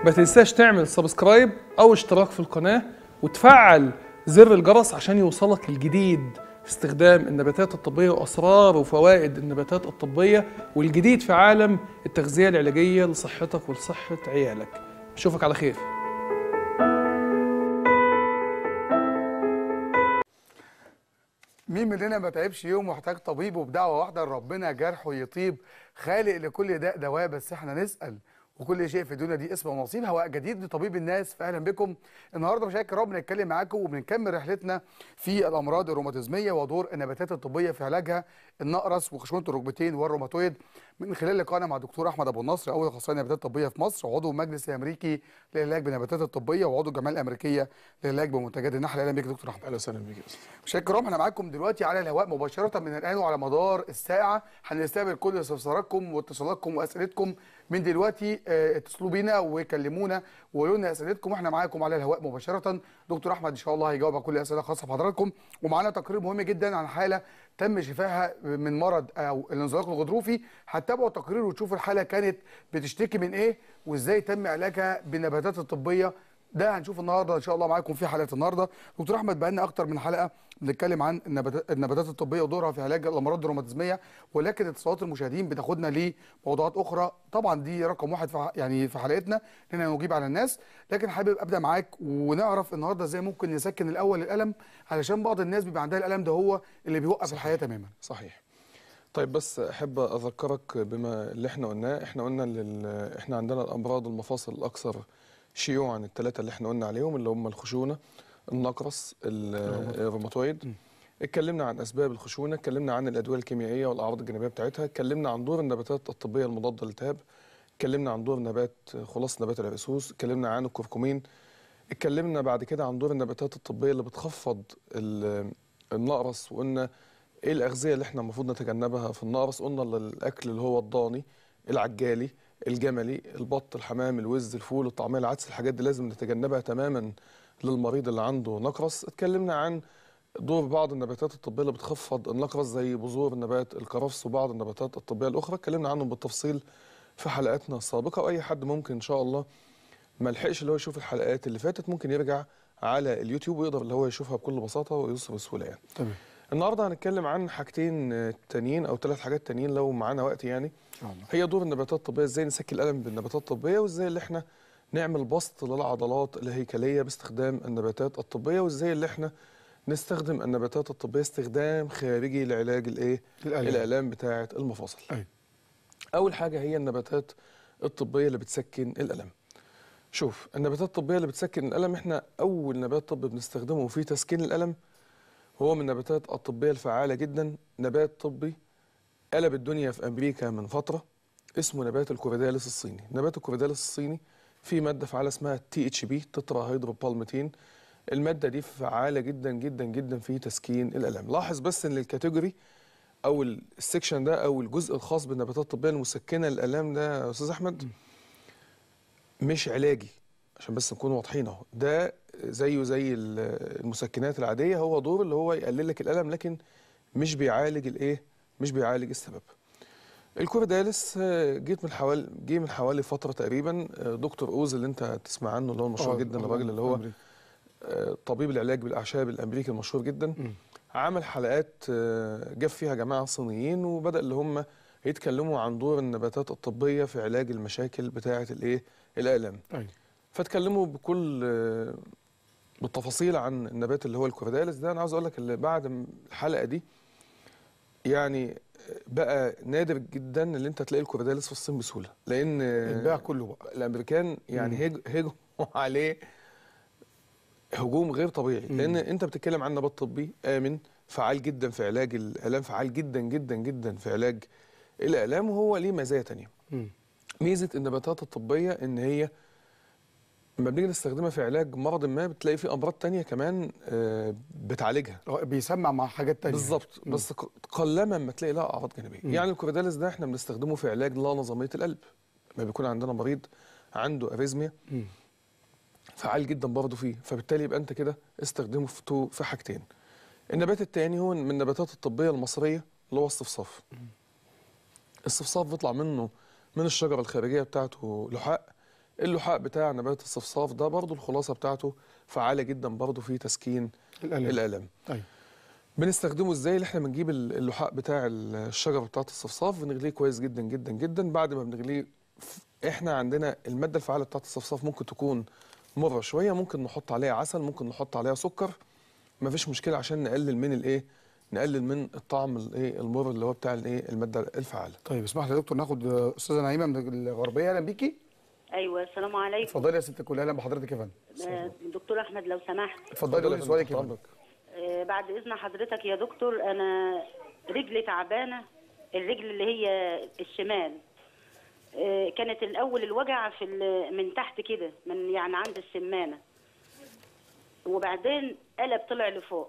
ما تنساش تعمل سبسكرايب او اشتراك في القناه وتفعل زر الجرس عشان يوصلك الجديد في استخدام النباتات الطبيه واسرار وفوائد النباتات الطبيه والجديد في عالم التغذيه العلاجيه لصحتك ولصحه عيالك اشوفك على خير مين مننا ما تعبش يوم واحتاج طبيب وبدعوه واحده لربنا جرحه يطيب خالق لكل داء دواء بس احنا نسال وكل شيء في الدنيا دي اسم ونصيب هواء جديد لطبيب الناس فاهلا بكم النهارده مشاهد الكرام بنتكلم معاكم وبنكمل رحلتنا في الامراض الروماتيزميه ودور النباتات الطبيه في علاجها النقرس وخشونه الركبتين والروماتويد من خلال لقائنا مع دكتور احمد ابو النصر اول اخصائي نباتات طبيه في مصر وعضو المجلس الامريكي للعلاج بالنباتات الطبيه وعضو الجمعيه الامريكيه للعلاج بمنتجات النحل اهلا بيك يا دكتور احمد اهلا وسهلا بيك يا استاذ مشاهد الكرام احنا معاكم دلوقتي على الهواء مباشره من الان وعلى مدار الساعه هنستقبل كل استفساراتكم واتصالاتكم واسئلتكم من دلوقتي اه، اتصلوا بينا وكلمونا وقولوا لنا اسئلتكم واحنا معاكم على الهواء مباشره دكتور احمد ان شاء الله هيجاوب على كل اسئله خاصه بحضراتكم ومعانا تقرير مهم جدا عن حاله تم شفائها من مرض او الانزلاق الغضروفي هتتابعوا التقرير وتشوفوا الحاله كانت بتشتكي من ايه وازاي تم علاجها بالنباتات الطبيه ده هنشوف النهارده ان شاء الله معاكم في حلقه النهارده دكتور احمد بقالنا اكتر من حلقه بنتكلم عن النباتات النباتات الطبيه ودورها في علاج الامراض الروماتيزميه ولكن اتصالات المشاهدين بتاخدنا لموضوعات اخرى طبعا دي رقم واحد في ح- يعني في حلقتنا اننا نجيب على الناس لكن حابب ابدا معاك ونعرف النهارده ازاي ممكن نسكن الاول الالم علشان بعض الناس بيبقى عندها الالم ده هو اللي بيوقف الحياه تماما صحيح طيب بس احب اذكرك بما اللي احنا قلناه احنا قلنا لل... احنا عندنا الامراض المفاصل الاكثر شيوعا الثلاثه اللي احنا قلنا عليهم اللي هم الخشونه النقرس ال- الروماتويد اتكلمنا عن اسباب الخشونه اتكلمنا عن الادويه الكيميائيه والاعراض الجانبيه بتاعتها اتكلمنا عن دور النباتات الطبيه المضاده للالتهاب اتكلمنا عن دور نبات خلاص نبات العرقسوس اتكلمنا عن الكركمين اتكلمنا بعد كده عن دور النباتات الطبيه اللي بتخفض ال- النقرس وقلنا ايه الاغذيه اللي احنا المفروض نتجنبها في النقرس قلنا الاكل اللي هو الضاني العجالي الجملي البط الحمام الوز الفول الطعميه العدس الحاجات دي لازم نتجنبها تماما للمريض اللي عنده نقرس اتكلمنا عن دور بعض النباتات الطبيه اللي بتخفض النقرس زي بذور نبات الكرفس وبعض النباتات الطبيه الاخرى اتكلمنا عنهم بالتفصيل في حلقاتنا السابقه واي حد ممكن ان شاء الله ما لحقش اللي هو يشوف الحلقات اللي فاتت ممكن يرجع على اليوتيوب ويقدر اللي هو يشوفها بكل بساطه ويوصل بسهوله يعني تمام النهارده هنتكلم عن حاجتين آه، تانيين او ثلاث حاجات تانيين لو معانا وقت يعني ان شاء الله هي دور النباتات الطبيه ازاي نسكي الالم بالنباتات الطبيه وازاي اللي احنا نعمل بسط للعضلات الهيكليه باستخدام النباتات الطبيه وازاي اللي احنا نستخدم النباتات الطبيه استخدام خارجي لعلاج الايه الآلام. الالام بتاعه المفاصل أيوة. اول حاجه هي النباتات الطبيه اللي بتسكن الالم شوف النباتات الطبيه اللي بتسكن الالم احنا اول نبات طبي بنستخدمه في تسكين الالم هو من النباتات الطبيه الفعاله جدا نبات طبي قلب الدنيا في امريكا من فتره اسمه نبات الكوريدالس الصيني نبات الكوريدالس الصيني فيه ماده فعاله اسمها تي اتش بي تترا هيدروبالمتين الماده دي فعاله جدا جدا جدا في تسكين الالم لاحظ بس ان الكاتيجوري او السكشن ده او الجزء الخاص بالنباتات الطبيه المسكنه للالام ده يا استاذ احمد مش علاجي عشان بس نكون واضحين اهو ده زيه زي ال- المسكنات العاديه هو دور اللي هو يقلل لك الالم لكن مش بيعالج الايه مش بيعالج السبب الكوردالس آه، جيت من حوالي جه من حوالي فتره تقريبا آه، دكتور اوز اللي انت تسمع عنه اللي هو المشهور آه، جدا آه، الراجل اللي هو أمريكا. آه، طبيب العلاج بالاعشاب الامريكي المشهور جدا عمل حلقات آه، جاب فيها جماعه صينيين وبدا اللي هم يتكلموا عن دور النباتات الطبيه في علاج المشاكل بتاعه الايه الالم ايوه فاتكلموا بكل آه، بالتفاصيل عن النبات اللي هو الكوردالس ده انا عاوز اقول لك اللي بعد م- الحلقه دي يعني بقى نادر جدا اللي انت تلاقي الكوردالس في الصين بسهوله لان البيع كله بقى الامريكان يعني هج- هجموا عليه هجوم غير طبيعي لان انت بتتكلم عن نبات طبي امن فعال جدا في علاج الالام فعال جدا جدا جدا في علاج الالام وهو ليه مزايا تانية مم. ميزه النباتات الطبيه ان هي لما بنيجي نستخدمها في علاج مرض ما بتلاقي في امراض تانية كمان آه، بتعالجها آه، بيسمع مع حاجات تانية بالظبط بس ق- قلما ما تلاقي لها اعراض جانبيه يعني الكوردالس ده احنا بنستخدمه في علاج لا نظاميه القلب لما بيكون عندنا مريض عنده اريزميا مم. فعال جدا برضه فيه فبالتالي يبقى انت كده استخدمه في تو في حاجتين النبات الثاني هو من النباتات الطبيه المصريه اللي هو الصفصاف الصفصاف بيطلع منه من الشجره الخارجيه بتاعته لحاء اللحاء بتاع نبات الصفصاف ده برضو الخلاصه بتاعته فعاله جدا برضو في تسكين الألم. الالم ايوه بنستخدمه ازاي اللي احنا بنجيب ال- اللحاء بتاع الشجره بتاعه الصفصاف بنغليه كويس جدا جدا جدا بعد ما بنغليه ف- احنا عندنا الماده الفعاله بتاعه الصفصاف ممكن تكون مره شويه ممكن نحط عليها عسل ممكن نحط عليها سكر مفيش مشكله عشان نقلل من الايه نقلل من الطعم الايه المر اللي هو بتاع الايه الماده الفعاله طيب اسمح لي يا دكتور ناخد آه، استاذه نعيمه من الغربيه اهلا بيكي ايوه السلام عليكم اتفضلي يا ست الكل اهلا بحضرتك يا فندم آه، دكتور احمد لو سمحت اتفضلي قولي يا سؤالك يا فندم، فندم آه، بعد اذن حضرتك يا دكتور انا رجلي تعبانه الرجل اللي هي الشمال آه، كانت الاول الوجع في ال- من تحت كده من يعني عند السمانه وبعدين قلب طلع لفوق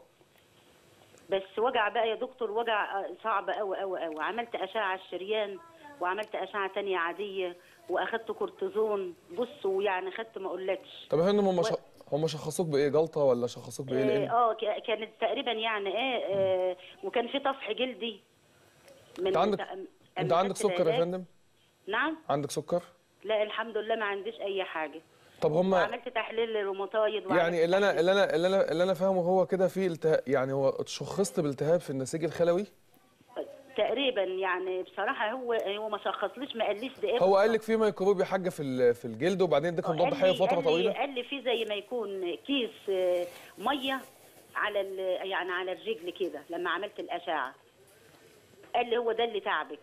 بس وجع بقى يا دكتور وجع آه، صعب قوي قوي قوي عملت اشعه على الشريان وعملت اشعه تانية عاديه واخدت كورتيزون بص ويعني خدت ما اقولكش طب يا فندم هم و- ش... هم شخصوك بايه جلطه ولا شخصوك بايه اه لان آه، ك- كانت تقريبا يعني ايه آه وكان في طفح جلدي من انت عندك بتاع- انت من عندك خدت سكر يا العلاج. فندم نعم عندك سكر لا الحمد لله ما عنديش اي حاجه طب هم وعملت تحليل روماتويد وعملت يعني اللي انا تحليل- اللي انا اللي انا اللي انا فاهمه هو كده في التهاب يعني هو اتشخصت بالتهاب في النسيج الخلوي تقريبا يعني بصراحه هو هو ما شخصليش ما قاليش ده ايه هو قال بالظبط. لك في ميكروب يا حاجه في ال- في الجلد وبعدين اداك مضاد قال حيوي لي- فتره قال لي- طويله قال لي في زي ما يكون كيس آه، ميه على ال- يعني على الرجل كده لما عملت الاشعه قال لي هو ده اللي تعبك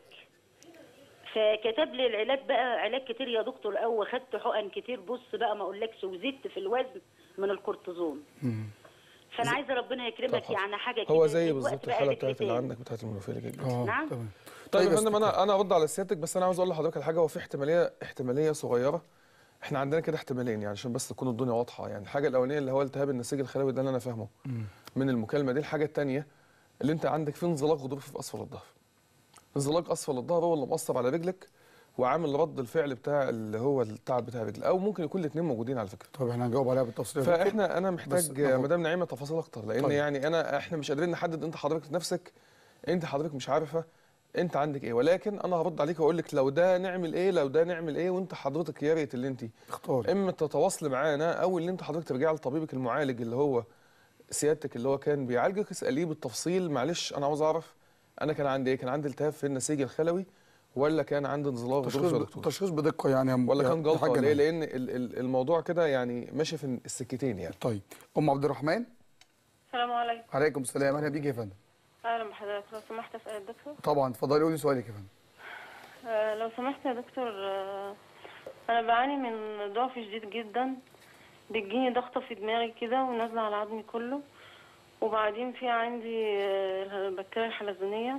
فكتب لي العلاج بقى علاج كتير يا دكتور قوي واخدت حقن كتير بص بقى ما اقولكش وزدت في الوزن من الكورتيزون فانا عايزه ربنا يكرمك طب يعني حاجه هو كده زي دلوقتي بالظبط بقى الحاله رجلي بتاعت اللي تاني. عندك بتاعت المنوفيه جدا اه نعم. تمام طيب يا يا فندم ست انا انا ارد على سيادتك بس انا عاوز اقول لحضرتك على حاجه هو في احتماليه احتماليه صغيره احنا عندنا كده احتمالين يعني عشان بس تكون الدنيا واضحه يعني الحاجه الاولانيه اللي هو التهاب النسيج الخلوي ده اللي انا فاهمه من المكالمه دي الحاجه الثانيه اللي انت عندك في انزلاق غضروفي في اسفل الظهر انزلاق اسفل الظهر هو اللي مأثر على رجلك وعامل رد الفعل بتاع اللي هو التعب بتاع الرجل او ممكن يكون الاثنين موجودين على فكره طب احنا هنجاوب عليها بالتفصيل يا دكتور. فاحنا انا بس محتاج ناخد- مدام نعيمه تفاصيل اكتر لان طيب. يعني انا احنا مش قادرين نحدد انت حضرتك نفسك انت حضرتك مش عارفه انت عندك ايه ولكن انا هرد عليك واقول لك لو ده نعمل ايه لو ده نعمل ايه وانت حضرتك يا ريت اللي انت اختار اما تتواصلي معانا او اللي انت حضرتك ترجعي لطبيبك المعالج اللي هو سيادتك اللي هو كان بيعالجك اساليه بالتفصيل معلش انا عاوز اعرف انا كان عندي ايه كان عندي التهاب في النسيج الخلوي ولا كان عندي انزلاق تشخيص غضروفي يا ب- دكتور تشخيص بدقه يعني يا- ولا يا- كان يا جلطه حاجة ولا ايه نعيمة. لان ال- ال- الموضوع كده يعني ماشي في السكتين يعني طيب ام عبد الرحمن السلام عليكم عليكم السلام اهلا بيك يا فندم اهلا بحضرتك لو سمحت اسال الدكتور طبعا اتفضلي قولي سؤالك يا فندم آه لو سمحت يا دكتور آه انا بعاني من ضعف شديد جدا بتجيني ضغطه في دماغي كده ونازله على عظمي كله وبعدين في عندي آه، البكتيريا الحلزونيه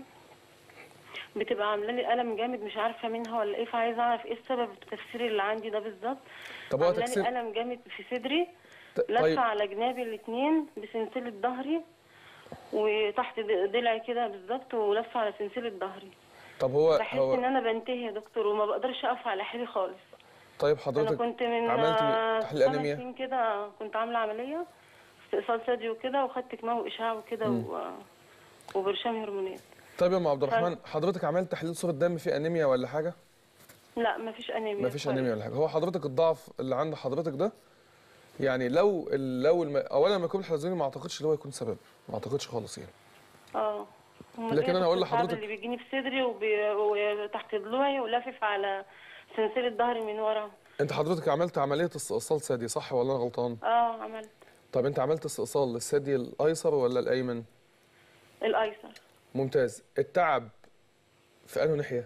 بتبقى عامله لي الم جامد مش عارفه منها ولا ايه فعايزه اعرف ايه السبب التفسير اللي عندي ده بالظبط طب هو عامله تكسير لي الم جامد في صدري ط- لفه طيب على جنابي الاثنين بسلسله ظهري وتحت د- ضلعي كده بالظبط ولفه على سلسله ظهري طب هو بحس هو ان انا بنتهي يا دكتور وما بقدرش اقف على حيلي خالص طيب انا حضرتك كنت من عملت آه، تحليل خمس انيميا سنين كده كنت عامله عمليه استئصال ثدي وكده وخدت كيماوي واشعاع وكده و... وبرشام هرمونات طيب يا ام عبد الرحمن حضرتك عملت تحليل صوره دم في انيميا ولا حاجه لا مفيش انيميا مفيش خالص. انيميا ولا حاجه هو حضرتك الضعف اللي عند حضرتك ده يعني لو لو الم... اولا الميكروب الحلزوني ما اعتقدش ان هو يكون سبب ما اعتقدش خالص يعني اه أمال لكن إيه أنا أقول دكتور التعب لحضرتك- اللي بيجيني في صدري وبي... وتحت ضلوعي ولافف على سلسله ظهري من ورا انت حضرتك عملت عمليه استئصال ثدي صح ولا انا غلطان اه عملت طب انت عملت استئصال للثدي الايسر ولا الايمن الايسر ممتاز التعب في انه ناحيه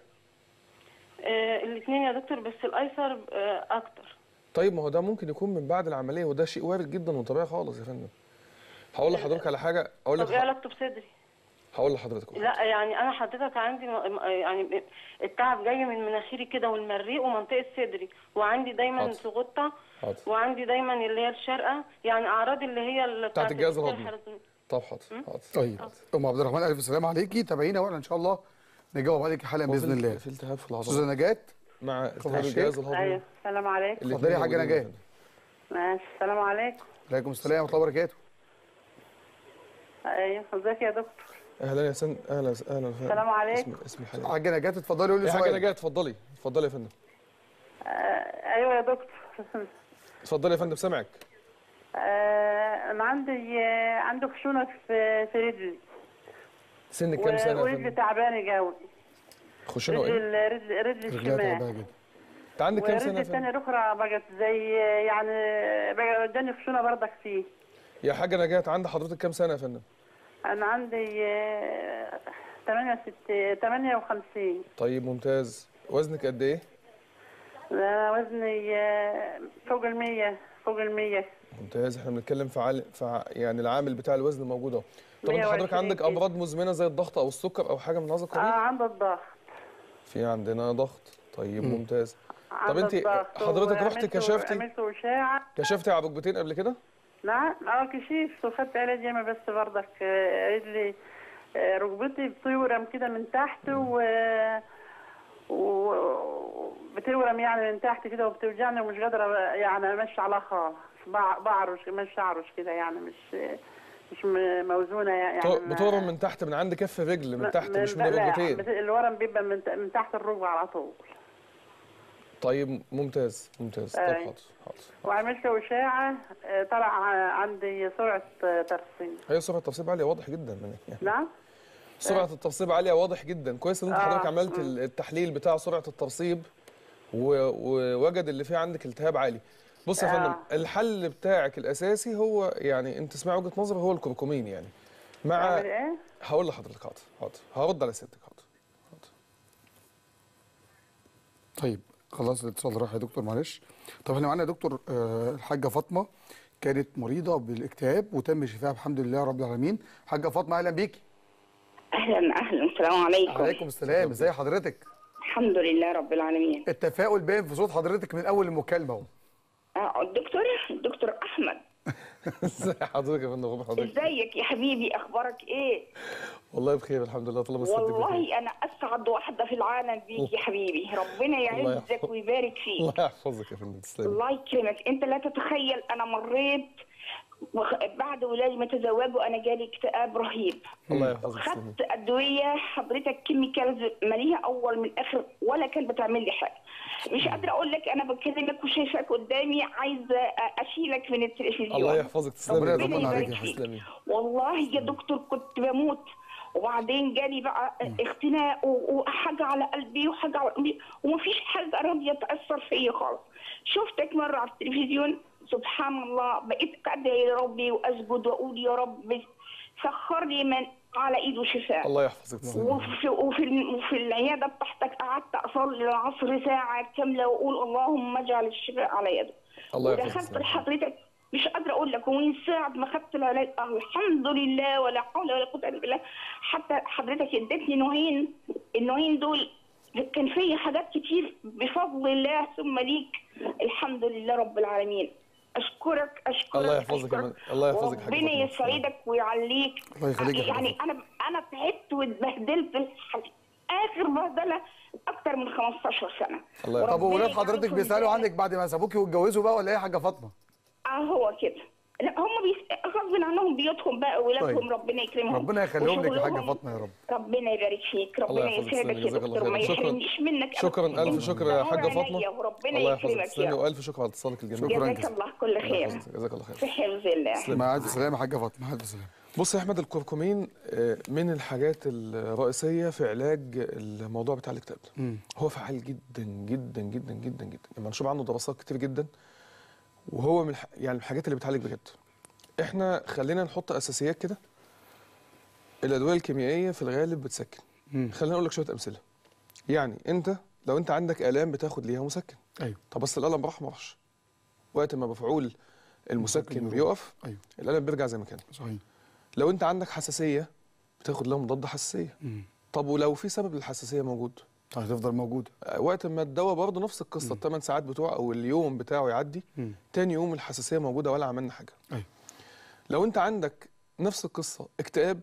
آه الاثنين يا دكتور بس الايسر آه اكتر طيب ما هو ده ممكن يكون من بعد العمليه وده شيء وارد جدا وطبيعي خالص يا فندم هقول لحضرتك على حاجه اقول طب ايه لك علاقته بصدري هقول لحضرتك لا يعني انا حضرتك عندي م- م- يعني التعب جاي من مناخيري كده والمريء ومنطقه صدري وعندي دايما حاضر. سغطه حاضر. وعندي دايما اللي هي الشرقه يعني اعراض اللي هي اللي بتاعت الجهاز البكتيريا الهضمي. الحلزونية. طب حاضر حاضر طيب ام عبد الرحمن الف سلام عليكي تابعينا وانا ان شاء الله نجاوب عليك حالا هو في باذن الت- الله في التهاب في استاذه العضلات نجاة مع التهاب الشيخ. الجهاز الهضمي ايوه السلام عليكم الاتنين اتفضلي يا حاجة موجودين نجاة. يا فندم. ماشي السلام عليكم عليكم السلام ورحمه الله وبركاته ايوه ازيك يا دكتور اهلا يا سن اهلا اهلا السلام عليكم. اسم اسم الحاجه حاجه نجاة اتفضلي قولي يا حاجه سؤالك نجاة اتفضلي اتفضلي يا فندم ايوه يا دكتور اتفضلي يا فندم سامعك آه، انا عندي آه، عندي خشونه في في رجلي سنك كام سنه يا ورجلي فندم تعبانه قوي خشونه ايه رجل رجل رجلي رجلها تعبانه الشمال جدا انت عندك كام سنه ورجلي يا فندم الثانيه الاخرى بقت زي يعني بقى اداني خشونه برضك فيه يا حاجه نجاة عند حضرتك كام سنه يا فندم انا عندي آه، 68 58 طيب ممتاز وزنك قد ايه انا وزني آه، فوق ال 100 فوق ال 100 ممتاز احنا بنتكلم في عال... في ع- يعني العامل بتاع الوزن موجود اهو طب انت 120 حضرتك عندك كيلو. امراض مزمنه زي الضغط او السكر او حاجه من هذا اه القبيل عندي الضغط في عندنا ضغط طيب ممتاز عندي انت الضغط حضرتك رحت وعملت- كشفتي؟ عملت اشاعه كشفتي على ركبتين قبل كده نعم اه كشفت وخدت علاج ياما بس برضك آه، رجلي آه، ركبتي بتورم كده من تحت و و بتورم يعني من تحت كده وبتوجعني ومش قادرة يعني امشي عليها خالص بع- بعرش مش اعرش كده يعني مش مش م- موزونة يعني تو- ما- بتورم من تحت من عند كف الرجل من تحت مش من لا، الركبتين بت- الورم بيبقى من, ت- من تحت الركبة على طول طيب ممتاز ممتاز طب أي. حاضر حاضر وعملت أشاعة آه، طلع عندي سرعة آه، ترسيم هي سرعه الترسيب عاليه واضح جدا من يعني نعم سرعه الترسيب عاليه واضح جدا كويس ان انت آه، حضرتك عملت مم. ال- التحليل بتاع سرعه الترسيب و- ووجد اللي فيه عندك التهاب عالي بص يا آه. فندم الحل بتاعك الاساسي هو يعني انت تسمعي وجهه نظري هو الكركمين يعني مع أعمل إيه؟ هقول لحضرتك حاضر حاضر هرد على سيادتك حاضر طيب خلاص الاتصال راح يا دكتور معلش طب احنا معانا يا دكتور آه، الحاجه فاطمه كانت مريضه بالاكتئاب وتم شفائها بحمد لله رب العالمين حاجه فاطمه اهلا بيكي اهلا اهلا السلام عليكم عليكم السلام ازي حضرتك الحمد لله رب العالمين التفاؤل باين في صوت حضرتك من اول المكالمه اهو آه، الدكتور الدكتور احمد ازي حضرتك يا فندم ربنا حضرتك ازيك يا حبيبي اخبارك ايه والله بخير الحمد لله طالما صدق بخير والله انا اسعد واحده في العالم بيك يا حبيبي ربنا الله يعزك يحفظك. ويبارك فيك الله يحفظك يا فندم تسلمي الله يكرمك انت لا تتخيل انا مريت وخ- بعد ولادي ما تزوجوا انا جالي اكتئاب رهيب الله يحفظك تسلمي خدت ادويه حضرتك كيميكالز ماليها اول من اخر ولا كان بتعمل لي حاجه مش قادره اقول لك انا بكلمك وشايفاك قدامي عايزه اشيلك من التلفزيون الله يحفظك تسلمي ربنا يا يرزقنا فندم. عليك يا يبارك فيك. تسلمي والله يا دكتور كنت بموت وبعدين جالي بقى اختناق و- وحاجه على قلبي وحاجه على قلبي ومفيش حاجه راضيه تاثر فيا خالص شفتك مره على التلفزيون سبحان الله بقيت قاعده يا ربي واسجد واقول يا رب سخر لي من على ايده شفاء الله يحفظك تسلمي وفي وفي الم- وفي العياده بتاعتك قعدت اصلي العصر ساعه كامله واقول اللهم اجعل الشفاء على يده الله يحفظك ودخلت تسلمي. لحضرتك مش قادره اقول لك ومن ساعه ما خدت العلاج الحمد لله ولا حول ولا قوه الا بالله حتى حضرتك اديتني نوعين النوعين دول كان فيا حاجات كتير بفضل الله ثم ليك الحمد لله رب العالمين اشكرك اشكرك الله يحفظك يا أشكرك. من- الله يحفظك يا حاجة ربنا فاطمة. يسعدك ويعليك الله يخليك يا يعني حبيبتي. انا انا تعبت واتبهدلت الح- اخر بهدله اكتر من 15 سنه الله يحفظك. طب وربنا وولاد حضرتك يجعلكم بيسالوا ذلك. عنك بعد ما سابوكي واتجوزوا بقى ولا ايه يا حاجه فاطمه اه هو كده لا هم بيس... غصب عنهم بيوتهم بقى اولادهم طيب. ربنا يكرمهم ربنا يخليهم لك يا حاجه وشغلهم. فاطمه يا رب ربنا يبارك فيك الله ربنا يحفظك يسعدك تسلمي يا جزاك الله دكتور ما خير شكرا يحرمنيش منك شكرا أبداً. الف شكر يا نور حاجه عينيا فاطمه وربنا الله يحفظك يكرمك تسلمي يا رب والف شكر على اتصالك الجميل شكراً جزاك جزيلا. الله كل الله خير يحفظك جزاك الله خير في حفظ الله مع الف سلامه يا حاجه فاطمه مع الف سلامه بص يا احمد الكركمين آه، من الحاجات الرئيسيه في علاج الموضوع بتاع الاكتئاب ده. مم. هو فعال جدا جدا جدا جدا جدا يعني منشور عنه دراسات كتير جدا وهو من الح... يعني الحاجات اللي بتعالج بجد احنا خلينا نحط اساسيات كده الادويه الكيميائيه في الغالب بتسكن مم. خلينا اقول لك شويه امثله يعني انت لو انت عندك الام بتاخد ليها مسكن ايوه طب بس الالم راح ما راحش وقت ما مفعول المسكن يروح. بيقف ايوه الالم بيرجع زي ما كان صحيح لو انت عندك حساسيه بتاخد لها مضاد حساسيه مم. طب ولو في سبب للحساسيه موجود هتفضل موجوده آه، وقت ما الدواء برضه نفس القصه الثمان ساعات بتوعه او اليوم بتاعه يعدي مم. تاني يوم الحساسيه موجوده ولا عملنا حاجه ايوه لو انت عندك نفس القصه اكتئاب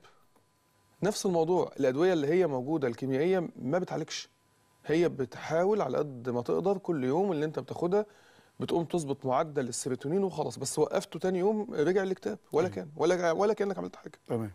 نفس الموضوع الادويه اللي هي موجوده الكيميائيه ما بتعالجش هي بتحاول على قد ما تقدر كل يوم اللي انت بتاخدها بتقوم تظبط معدل السيروتونين وخلاص بس وقفته تاني يوم رجع الاكتئاب ولا كان ولا ولا كانك عملت حاجه تمام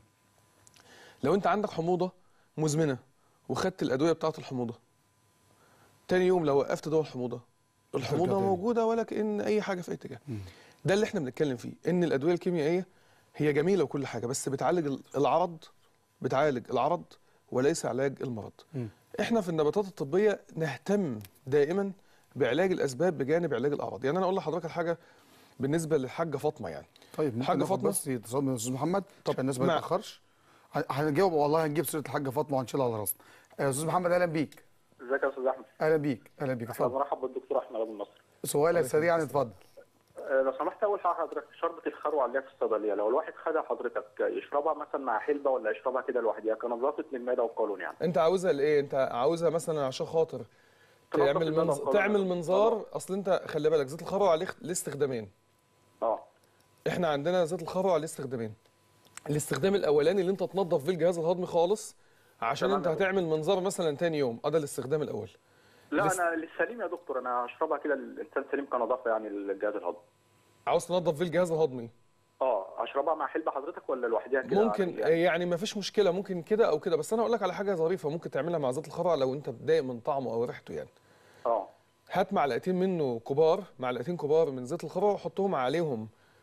لو انت عندك حموضه مزمنه وخدت الادويه بتاعه الحموضه تاني يوم لو وقفت دواء الحموضه الحموضه ترجع تاني. موجوده ولا كان اي حاجه في اي اتجاه ده اللي احنا بنتكلم فيه ان الادويه الكيميائيه هي جميله وكل حاجه بس بتعالج ال- العرض بتعالج العرض وليس علاج المرض احنا في النباتات الطبيه نهتم دائما بعلاج الاسباب بجانب علاج الاعراض يعني انا اقول لحضرتك الحاجه بالنسبه للحاجه فاطمه يعني طيب ممكن حاجة ناخد فاطمة؟ بس اتصال من الاستاذ محمد طب عشان الناس ما نعم. تتاخرش ه- هنجاوب والله هنجيب سيره الحاجه فاطمه وهنشيلها على راسنا آه، استاذ محمد اهلا بيك ازيك يا استاذ احمد اهلا بيك اهلا بيك احنا اتفضل مرحب بالدكتور احمد ابو النصر سؤالك سريعا اتفضل أه، لو سمحت اول حاجه حضرتك شربة الخروع اللي هي في الصيدليه لو الواحد خدها حضرتك يشربها مثلا مع حلبه ولا يشربها كده لوحدها كنظافه للمعده والقولون يعني انت عاوزها لايه انت عاوزها مثلا عشان خاطر تنظف تعمل المعدة منظ... والقولون. تعمل منظار اصل انت خلي بالك زيت الخروع عليه ليه استخدامين اه احنا عندنا زيت الخروع عليه استخدامين الاستخدام الاولاني اللي انت تنظف بيه الجهاز الهضمي خالص عشان تمام انت يا دكتور. هتعمل منظار مثلا تاني يوم اه ده الاستخدام الاول لا لس- انا للسليم يا دكتور انا هشربها كده الانسان سليم كنظافه يعني للجهاز الهضمي عاوز تنظف فيه الجهاز الهضمي اه اشربها مع حلبه حضرتك ولا لوحدها كده ممكن عادي يعني؟ يعني ما فيش مشكله ممكن كده او كده بس انا اقول لك على حاجه ظريفه ممكن تعملها مع زيت الخروع لو انت متضايق من طعمه او ريحته يعني اه هات معلقتين منه كبار معلقتين كبار من زيت الخروع وحطهم عليهم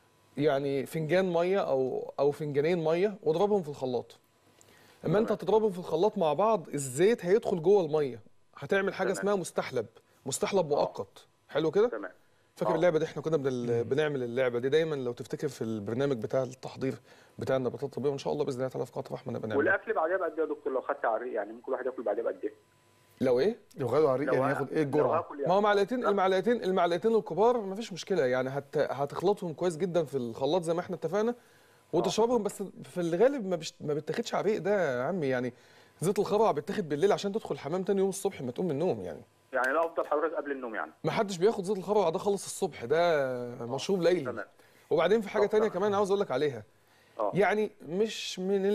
يعني فنجان ميه او او فنجانين ميه واضربهم في الخلاط اما انت تضربهم في الخلاط مع بعض الزيت هيدخل جوه الميه هتعمل حاجه تمام. اسمها مستحلب مستحلب مؤقت حلو كده تمام فاكر آه. اللعبه دي احنا كنا بنل... بنعمل اللعبه دي دايما لو تفتكر في البرنامج بتاع التحضير بتاع النباتات الطبيه وان شاء الله باذن الله تعالى في قناه رحمه نبقى نعمل والاكل بعدها بقد ايه يا دكتور لو خدت على الريق يعني ممكن الواحد ياكل بعدها بقد ايه؟ لو ايه لو خدوا على الريق لو يعني ه- ياخد ايه لو الجرعه هاكل ما يعني هو معلقتين المعلقتين المعلقتين الكبار مفيش مشكله يعني هت... هتخلطهم كويس جدا في الخلاط زي ما احنا اتفقنا وتشربهم بس في الغالب ما, بش... ما بتاخدش على الريق ده يا عمي يعني زيت الخروع بيتاخد بالليل عشان تدخل الحمام تاني يوم الصبح ما تقوم من النوم يعني يعني لا افضل حضرتك قبل النوم يعني ما حدش بياخد زيت الخروع ده خلص الصبح ده مشروب ليلي تمام وبعدين في حاجه طب تانية تمام. كمان عاوز اقول لك عليها اه يعني مش من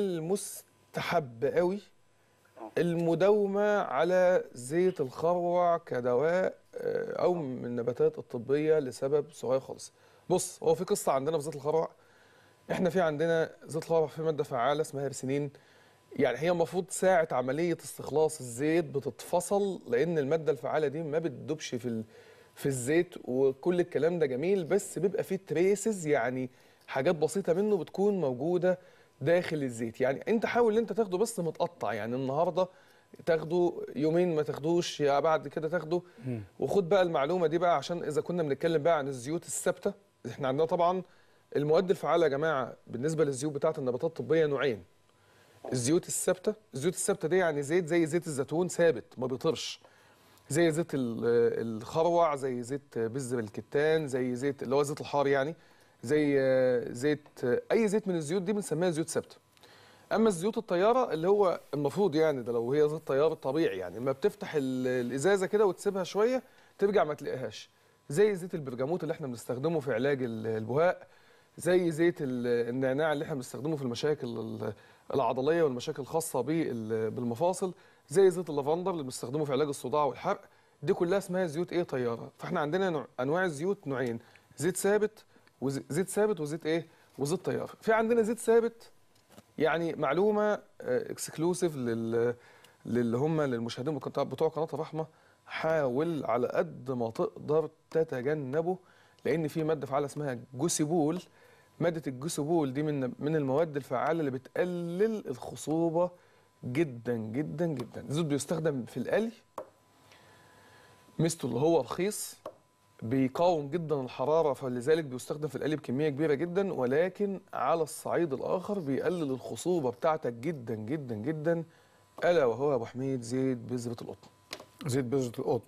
المستحب قوي آه. المداومة على زيت الخروع كدواء آه، أو من النباتات الطبية لسبب صغير خالص بص هو في قصة عندنا في زيت الخروع احنا في عندنا زيت الخروع في مادة فعالة اسمها هرسينين يعني هي المفروض ساعة عملية استخلاص الزيت بتتفصل لأن المادة الفعالة دي ما بتدوبش في ال... في الزيت وكل الكلام ده جميل بس بيبقى فيه تريسز يعني حاجات بسيطة منه بتكون موجودة داخل الزيت يعني انت حاول ان انت تاخده بس متقطع يعني النهارده تاخده يومين ما تاخدوش يا بعد كده تاخده وخد بقى المعلومه دي بقى عشان اذا كنا بنتكلم بقى عن الزيوت الثابته احنا عندنا طبعا المواد الفعاله يا جماعه بالنسبه للزيوت بتاعه النباتات الطبيه نوعين الزيوت الثابته الزيوت الثابته دي يعني زيت زي زيت الزيتون ثابت ما بيطيرش زي زيت ال- الخروع زي زيت بذر الكتان زي زيت اللي هو زيت الحار يعني زي آه، زيت آه، اي زيت من الزيوت دي بنسميها زيوت ثابته اما الزيوت الطياره اللي هو المفروض يعني ده لو هي زيت طيار طبيعي يعني لما بتفتح ال- الازازه كده وتسيبها شويه ترجع ما تلاقيهاش زي زيت البرجموت اللي احنا بنستخدمه في علاج ال- البهاء زي زيت ال- النعناع اللي احنا بنستخدمه في المشاكل ال- العضليه والمشاكل الخاصه بال- بالمفاصل زي زيت اللافندر اللي بنستخدمه في علاج الصداع والحرق دي كلها اسمها زيوت ايه طياره فاحنا عندنا نوع انواع الزيوت نوعين زيت ثابت وزيت ثابت وزيت ايه وزيت طيار في عندنا زيت ثابت يعني معلومه اكسكلوسيف لل للي هم للمشاهدين بتوع بتوع قناه الرحمه حاول على قد ما تقدر تتجنبه لان في ماده فعاله اسمها جوسيبول ماده الجوسيبول دي من من المواد الفعاله اللي بتقلل الخصوبه جدا جدا جدا الزيت بيستخدم في القلي ميزته اللي هو رخيص بيقاوم جدا الحرارة فلذلك بيستخدم في القلي بكمية كبيرة جدا ولكن على الصعيد الآخر بيقلل الخصوبة بتاعتك جدا جدا جدا ألا وهو يا أبو حميد زيت بذرة القطن زيت بذره القطن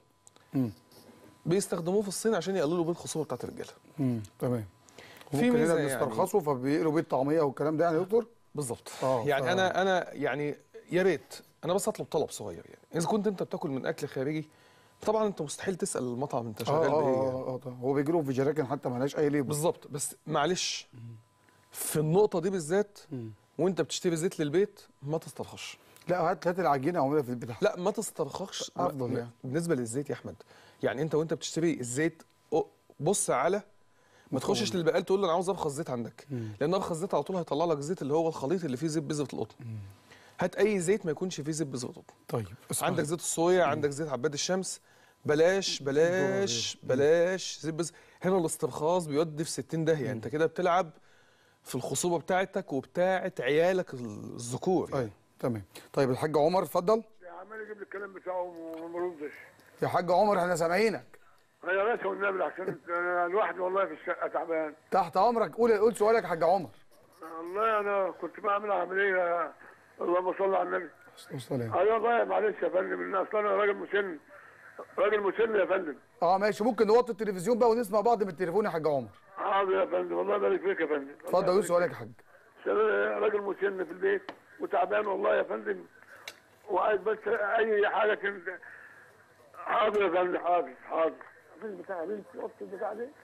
بيستخدموه في الصين عشان يقللوا بيه الخصوبة بتاعت الرجالة امم تمام في ممكن ميزة هنا يعني. بنسترخصوا فبيقلوا بيه الطعميه والكلام ده يعني يا دكتور بالظبط آه، يعني ف- أنا أنا يعني يا ريت أنا بس أطلب طلب صغير يعني إذا كنت أنت بتاكل من أكل خارجي طبعا أنت مستحيل تسأل المطعم أنت اه شغال بإيه يعني. اه اه طبعا. هو بيجي لهم في جراكن حتى مالهاش اي ليبل بالظبط بس معلش في النقطة دي بالذات وانت بتشتري زيت للبيت ما تسترخصش لا هات هات العجينه اعملها في البيت لا ما تسترخصش أفضل ما- يعني. بالنسبة للزيت يا احمد يعني انت وانت بتشتري الزيت أو- بص على ما تخشش للبقال تقول له انا عاوز ارخص زيت عندك لان ارخص زيت على طول هيطلع لك زيت اللي هو الخليط اللي فيه زيت بذرة القطن هات اي زيت ما يكونش فيه زيت بذرة القطن طيب اسمع. عندك زيت الصويا عندك زيت عباد الشمس بلاش بلاش بلاش زي بس هنا الاسترخاص بيودي في 60 داهيه انت كده بتلعب في الخصوبه بتاعتك وبتاعت عيالك الذكور يعني. ايوه تمام طيب الحاج عمر اتفضل عمال يجيب لي الكلام بتاعه وما بردش يا حاج عمر احنا سامعينك يا باشا والنبي عشان انا لوحدي والله في الشقه تعبان تحت امرك قول قول سؤالك يا حاج عمر والله انا كنت بعمل عمليه اللهم صل على النبي والسلام ايوه والله معلش يا فندم ان اصل انا راجل مسن راجل مسن يا فندم اه ماشي ممكن نوطي التلفزيون بقى ونسمع بعض من التليفون يا حاج عمر حاضر يا فندم الله يبارك فيك يا فندم اتفضل قول سؤالك يا حاج عشان أنا راجل مسن في البيت وتعبان والله يا فندم وعايز بس اي حاجه كده حاضر يا فندم حاضر حاضر مفيش بتاع بنت وقت البتاع دي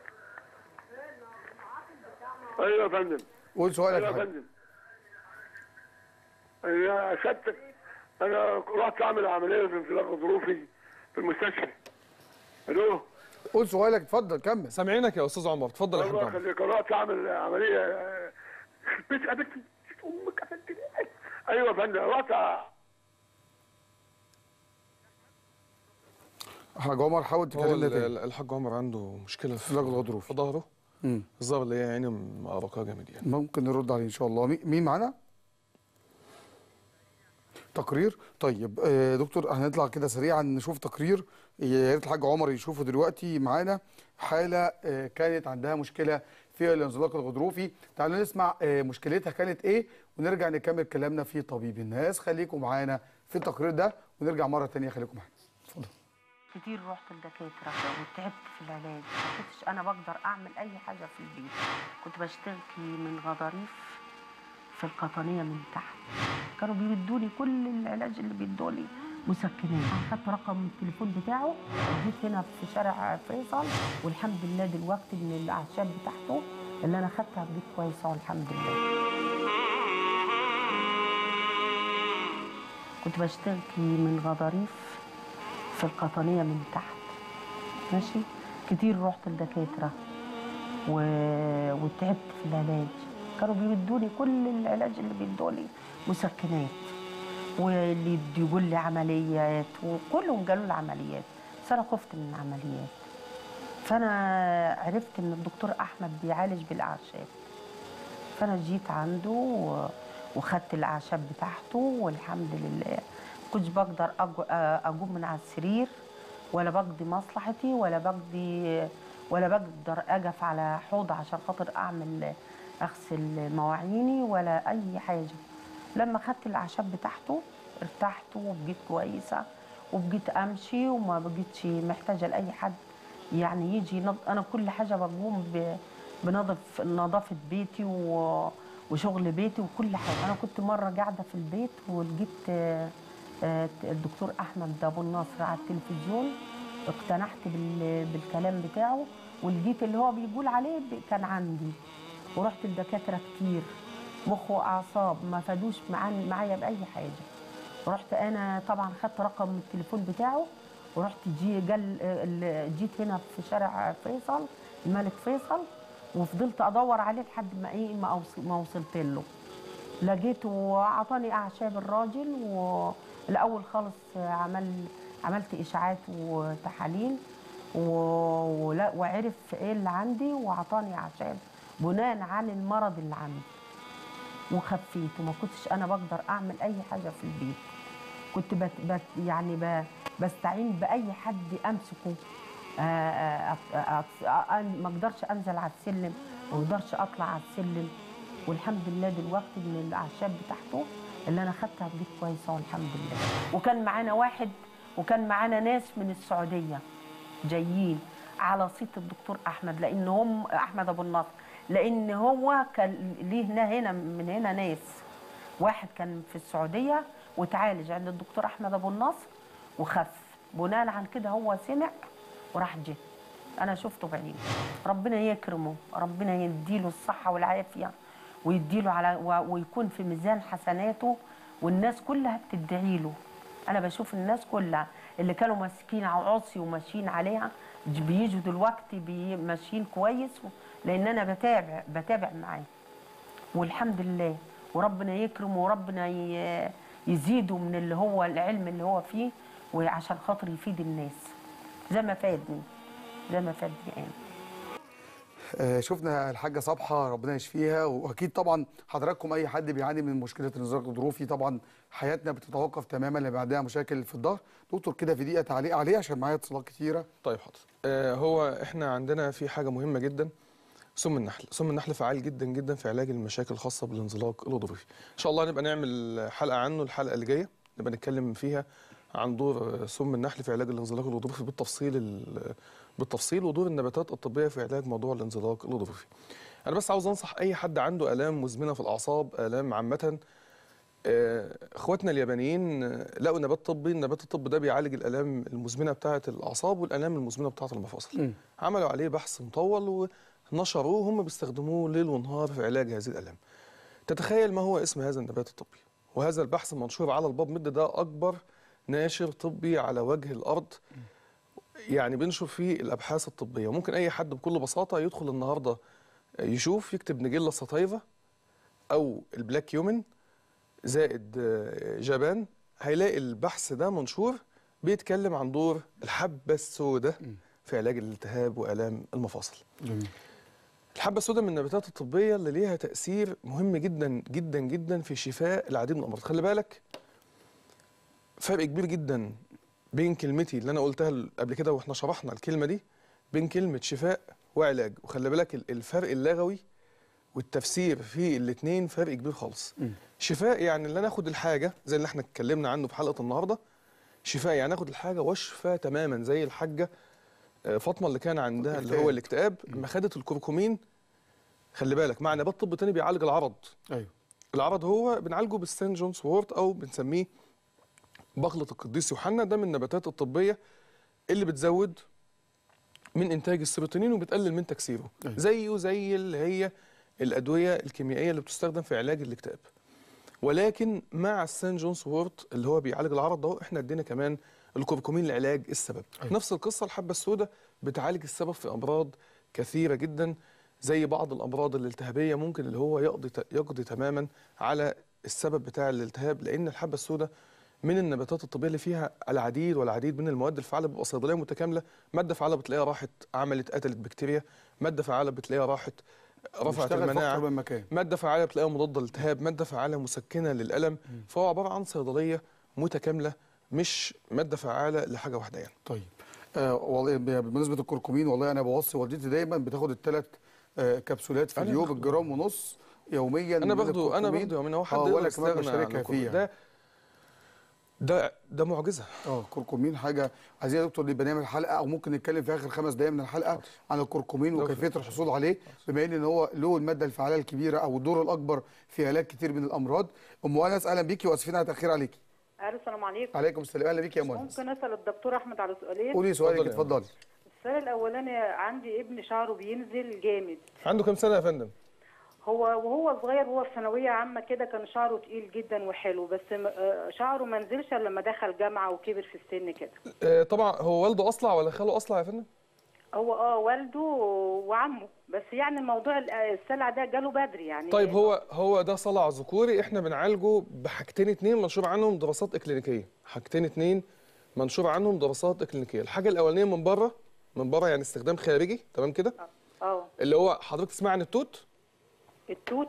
ايوه يا فندم قول سؤالك ايوه يا يا حاج فندم يا سيادتك انا رحت اعمل عمليه في انزلاق ظروفي في المستشفى الو قول سؤالك اتفضل كمل سامعينك يا استاذ عمر اتفضل يا حاج الله عمر يخليك رحت اعمل عمليه آه، بيت قابلتي امك قابلتني ايوه يا فندم رحت حاج عمر حاول هو تكلمنا ال- تاني ال- الحاج عمر عنده مشكله في انزلاق الغضروف. في ظهره مم. الظهر اللي هي يعني مقرقاه جامد يعني ممكن نرد عليه ان شاء الله مي- مين معانا تقرير طيب آه، دكتور هنطلع كده سريعا نشوف تقرير يا ريت الحاج عمر يشوفه دلوقتي معانا حاله آه، كانت عندها مشكله في الانزلاق الغضروفي تعالوا نسمع آه، مشكلتها كانت ايه ونرجع نكمل كلامنا في طبيب الناس خليكم معانا في التقرير ده ونرجع مره تانية خليكم معانا اتفضل كتير رحت لدكاترة وتعبت في العلاج ما كنتش أنا بقدر أعمل أي حاجة في البيت كنت بشتكي من غضاريف في القطنية من تحت كانوا بيدوني كل العلاج اللي بيدوني مسكنات أخدت رقم التليفون بتاعه جيت هنا في شارع فيصل والحمد لله دلوقتي من الأعشاب بتاعته اللي أنا خدتها بقيت كويسة والحمد لله كنت بشتكي من غضاريف في القطنية من تحت ماشي كتير رحت لدكاترة و... وتعبت في العلاج كانوا بيدوني كل العلاج اللي بيدوني مسكنات واللي يد- يقول لي عمليات وكلهم قالوا لي عمليات بس انا خفت من العمليات فانا عرفت ان الدكتور احمد بيعالج بالاعشاب فانا جيت عنده و- وخدت الاعشاب بتاعته والحمد لله كنتش بقدر أج- اقوم من على السرير ولا بقضي مصلحتي ولا بقضي ولا بقدر اقف على حوض عشان خاطر اعمل اغسل مواعيني ولا اي حاجه لما خدت الاعشاب بتاعته ارتحت وبقيت كويسه وبقيت امشي وما بقيتش محتاجه لاي حد يعني يجي ينض... انا كل حاجه بقوم ب... بنظف نظافه بيتي و... وشغل بيتي وكل حاجه انا كنت مره قاعده في البيت ولقيت آه، آه، الدكتور احمد ابو النصر على التلفزيون اقتنعت بال... بالكلام بتاعه ولقيت اللي هو بيقول عليه ب- كان عندي ورحت لدكاتره كتير مخ واعصاب ما فادوش معان- معايا باي حاجه رحت انا طبعا خدت رقم التليفون بتاعه ورحت جي جل ال- جيت هنا في شارع فيصل الملك فيصل وفضلت ادور عليه لحد ما ايه ما أوص- ما وصلت له لقيته وعطاني اعشاب الراجل والاول خالص عمل عملت اشاعات وتحاليل و- ولا- وعرف ايه اللي عندي وعطاني اعشاب بناء عن المرض اللي عندي وخفيت وما كنتش انا بقدر اعمل اي حاجه في البيت كنت بت بت يعني ب بستعين باي حد امسكه آه، آه، آه، آه، آه، ما اقدرش انزل على السلم ما اقدرش اطلع على السلم والحمد لله دلوقتي من الاعشاب بتاعته اللي انا خدتها بقيت كويسه والحمد لله وكان معانا واحد وكان معانا ناس من السعوديه جايين على صيت الدكتور احمد لان هم احمد ابو النصر لان هو كان ليه هنا هنا من هنا ناس واحد كان في السعوديه وتعالج عند الدكتور احمد ابو النصر وخف بناء عن كده هو سمع وراح جه انا شفته بعيني ربنا يكرمه ربنا يديله الصحه والعافيه ويديله على و- ويكون في ميزان حسناته والناس كلها بتدعي له انا بشوف الناس كلها اللي كانوا ماسكين على عصي وماشيين عليها ج- بيجوا دلوقتي بي- ماشيين كويس و- لان انا بتابع بتابع معاه والحمد لله وربنا يكرمه وربنا ي- يزيده من اللي هو العلم اللي هو فيه وعشان خاطر يفيد الناس زي ما فادني زي ما فادني انا آه، شفنا الحاجه صبحه ربنا يشفيها واكيد طبعا حضراتكم اي حد بيعاني من مشكله الانزلاق الظروفي طبعا حياتنا بتتوقف تماما لما عندها مشاكل في الظهر دكتور كده في دقيقه تعليق عليه عشان معايا اتصالات كتيره طيب حاضر آه هو احنا عندنا في حاجه مهمه جدا سم النحل سم النحل فعال جدا جدا في علاج المشاكل الخاصه بالانزلاق الغضروفي ان شاء الله نبقى نعمل حلقه عنه الحلقه اللي جايه نبقى نتكلم فيها عن دور سم النحل في علاج الانزلاق الغضروفي بالتفصيل ال- بالتفصيل ودور النباتات الطبيه في علاج موضوع الانزلاق الغضروفي انا بس عاوز انصح اي حد عنده الام مزمنه في الاعصاب الام عامه آه، اخواتنا اليابانيين آه، لقوا نبات طبي النبات الطبي ده بيعالج الالام المزمنه بتاعه الاعصاب والالام المزمنه بتاعه المفاصل مم. عملوا عليه بحث مطول ونشروه هم بيستخدموه ليل ونهار في علاج هذه الالام تتخيل ما هو اسم هذا النبات الطبي وهذا البحث منشور على الباب مد ده اكبر ناشر طبي على وجه الارض يعني بينشر فيه الابحاث الطبيه وممكن اي حد بكل بساطه يدخل النهارده يشوف يكتب نجيلا ساتايفا او البلاك يومن زائد آه، جبان هيلاقي البحث ده منشور بيتكلم عن دور الحبة السوداء في علاج الالتهاب وآلام المفاصل جميل الحبة السوداء من النباتات الطبية اللي ليها تأثير مهم جدا جدا جدا في شفاء العديد من الأمراض خلي بالك فرق كبير جدا بين كلمتي اللي أنا قلتها قبل كده وإحنا شرحنا الكلمة دي بين كلمة شفاء وعلاج وخلي بالك ال- الفرق اللغوي والتفسير في الاتنين فرق كبير خالص شفاء يعني اللي انا اخد الحاجه زي اللي احنا اتكلمنا عنه في حلقه النهارده شفاء يعني اخد الحاجه واشفى تماما زي الحاجه آه، فاطمه اللي كان عندها اللي هو الاكتئاب لما خدت الكركمين خلي بالك مع نبات طب تاني بيعالج العرض ايوه العرض هو بنعالجه بالسان جونز وورت او بنسميه بغلة القديس يوحنا ده من النباتات الطبيه اللي بتزود من انتاج السيروتونين وبتقلل من تكسيره أيوة. زيه زي اللي هي الادويه الكيميائيه اللي بتستخدم في علاج الاكتئاب ولكن مع السان جونز وورت اللي هو بيعالج العرض ده احنا ادينا كمان الكركمين لعلاج السبب أيوة. نفس القصه الحبه السوداء بتعالج السبب في امراض كثيره جدا زي بعض الامراض الالتهابيه ممكن اللي هو يقضي يقضي تماما على السبب بتاع الالتهاب لان الحبه السوداء من النباتات الطبيه اللي فيها العديد والعديد من المواد الفعاله بتبقى صيدليه متكامله ماده فعاله بتلاقيها راحت عملت قتلت بكتيريا ماده فعاله بتلاقيها راحت رفعت بيشتغل في المناعه أكتر من مكان ماده فعاله بتلاقيها مضاده للالتهاب ماده فعاله مسكنه للالم فهو عباره عن صيدليه متكامله مش ماده فعاله لحاجه واحده يعني طيب آه والله ب- بمناسبه الكركمين والله انا بوصي والدتي دايما بتاخد الثلاث آه كبسولات في أنا اليوم باخده. الجرام ونص يوميا انا من باخده انا الكركمين. باخده يومين هو حد اه يقدر ولا كمان يستغنى عن بشاركها الكركمين. فيها ده ده ده معجزه اه كركمين حاجه عايزين يا دكتور نبقى نعمل حلقه او ممكن نتكلم في اخر خمس دقائق من الحلقه عن الكركمين لو وكيفيه الحصول عليه بما ان هو له الماده الفعاله الكبيره او الدور الاكبر في علاج كتير من الامراض ام انس اهلا بيكي واسفين على التاخير عليكي الو السلام عليكم عليكم السلام اهلا بيكي يا ام انس ممكن اسال الدكتور احمد على سؤالين قولي سؤالك اتفضلي يا اتفضلي السؤال الاولاني عندي ابن شعره بينزل جامد عنده كام سنه يا فندم هو وهو صغير وهو في ثانويه عامه كده كان شعره تقيل جدا وحلو بس م- آه، شعره ما نزلش الا لما دخل جامعه وكبر في السن كده آه طبعا هو والده اصلع ولا خاله اصلع يا فندم هو اه والده وعمه بس يعني الموضوع ال- السلع ده جاله بدري يعني طيب هو هو ده صلع ذكوري احنا بنعالجه بحاجتين اتنين منشور عنهم دراسات اكلينيكيه حاجتين اتنين منشور عنهم دراسات اكلينيكيه الحاجه الاولانيه من بره من بره يعني استخدام خارجي تمام كده اه اللي هو حضرتك تسمع عن التوت التوت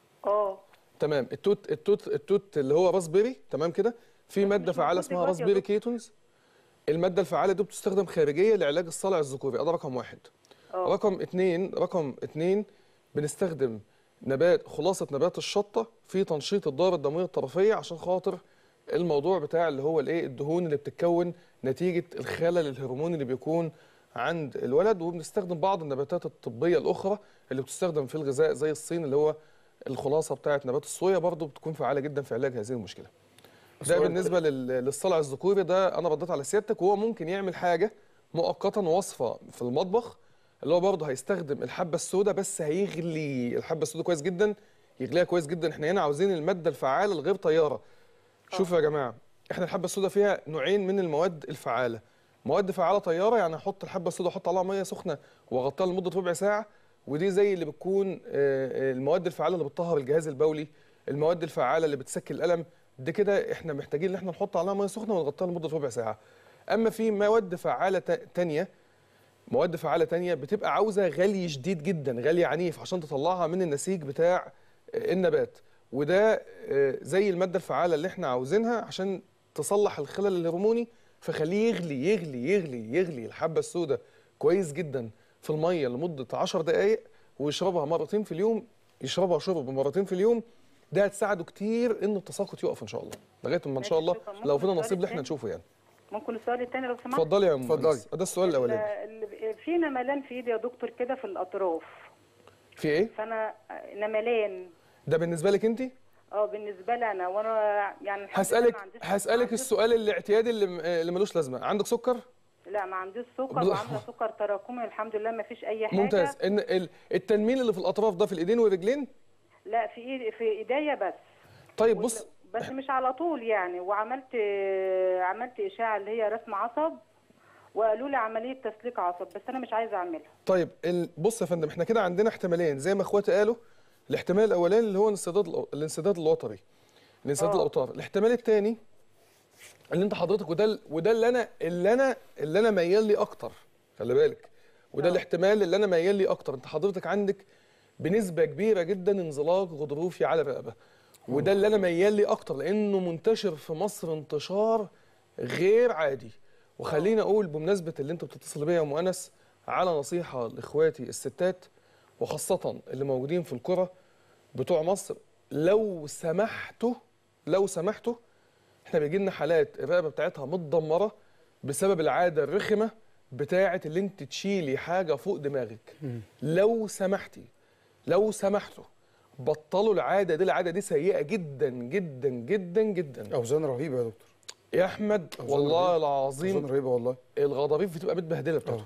اه تمام التوت التوت التوت اللي هو راسبيري تمام كده في ماده فعاله موجود اسمها دلوقتي يا راسبيري دكتور. كيتونز الماده الفعاله دي بتستخدم خارجيه لعلاج الصلع الذكوري ده رقم واحد اه رقم اتنين رقم اتنين بنستخدم نبات خلاصة نبات الشطة في تنشيط الدورة الدموية الطرفية عشان خاطر الموضوع بتاع اللي هو الايه الدهون اللي بتتكون نتيجة الخلل الهرموني اللي بيكون عند الولد وبنستخدم بعض النباتات الطبية الأخرى اللي بتستخدم في الغذاء زي الصين اللي هو الخلاصة بتاعة نبات الصويا برضو بتكون فعالة جدا في علاج هذه المشكلة ده سؤال- بالنسبة لل- للصلع الذكوري ده أنا رديت على سيادتك وهو ممكن يعمل حاجة مؤقتا وصفة في المطبخ اللي هو برضه هيستخدم الحبة السوداء بس هيغلي الحبة السوداء كويس جدا يغليها كويس جدا احنا هنا عاوزين المادة الفعالة الغير طيارة شوفوا يا جماعة احنا الحبة السوداء فيها نوعين من المواد الفعالة مواد فعالة طيارة يعني احط الحبة السوداء احط عليها مية سخنة واغطيها لمدة ربع ساعة ودي زي اللي بتكون آه، آه، المواد الفعالة اللي بتطهر الجهاز البولي المواد الفعالة اللي بتسكن الألم دي كده احنا محتاجين ان احنا نحط عليها مية سخنة ونغطيها لمدة ربع ساعة اما في مواد فعاله تا- تانية مواد فعاله تانية بتبقى عاوزه غلي شديد جدا غلي عنيف عشان تطلعها من النسيج بتاع آه، النبات وده آه، زي الماده الفعاله اللي احنا عاوزينها عشان تصلح الخلل الهرموني فخليه يغلي يغلي يغلي يغلي الحبه السوداء كويس جدا في الميه لمده 10 دقائق ويشربها مرتين في اليوم يشربها شرب مرتين في اليوم ده هتساعده كتير ان التساقط يقف ان شاء الله لغايه ما ان شاء الله شكراً. لو فينا ممكن نصيب اللي احنا السؤال نشوفه يعني ممكن السؤال الثاني لو سمحت اتفضلي يا ام اتفضلي. أنس. ده السؤال الاولاني ال- ال- في نملان في ايدي يا دكتور كده في الاطراف في ايه فانا نملان ده بالنسبه لك انت اه بالنسبه لي انا وانا يعني الحمد لله هسالك ما عنديش- ما هسالك عنديش- السؤال الاعتيادي اللي م- اللي ملوش لازمه عندك سكر لا ما عنديش سكر بل- وعامله سكر تراكمي الحمد لله ما فيش اي حاجه ممتاز ان ال- التنميل اللي في الاطراف ده في الايدين والرجلين لا في ايدي في ايديا بس طيب بص بس مش على طول يعني وعملت عملت اشاعه اللي هي رسم عصب وقالوا لي عمليه تسليك عصب بس انا مش عايزه اعملها طيب ال- بص يا فندم احنا كده عندنا احتمالين زي ما اخواتي قالوا الاحتمال الاولاني اللي هو الانسداد الأو- الانسداد الوتري الانسداد آه. الاوتار الاحتمال الثاني اللي انت حضرتك وده ال- وده اللي انا اللي انا اللي انا ميال لي اكتر خلي بالك وده الاحتمال اللي انا ميال لي اكتر انت حضرتك عندك بنسبه كبيره جدا انزلاق غضروفي على الرقبه وده اللي انا ميال لي اكتر لانه منتشر في مصر انتشار غير عادي وخليني اقول بمناسبه اللي انت بتتصل بيا يا ام انس على نصيحه لاخواتي الستات وخاصه اللي موجودين في القرى بتوع مصر لو سمحتوا لو سمحتوا احنا بيجي لنا حالات الرقبه بتاعتها متدمره بسبب العاده الرخمه بتاعه اللي انت تشيلي حاجه فوق دماغك لو سمحتي لو سمحتوا بطلوا العاده دي العاده دي سيئه جدا جدا جدا جدا اوزان رهيبه يا دكتور يا احمد أوزان والله رهيبة. العظيم اوزان رهيبه والله الغضاريف بتبقى متبهدله بتاعته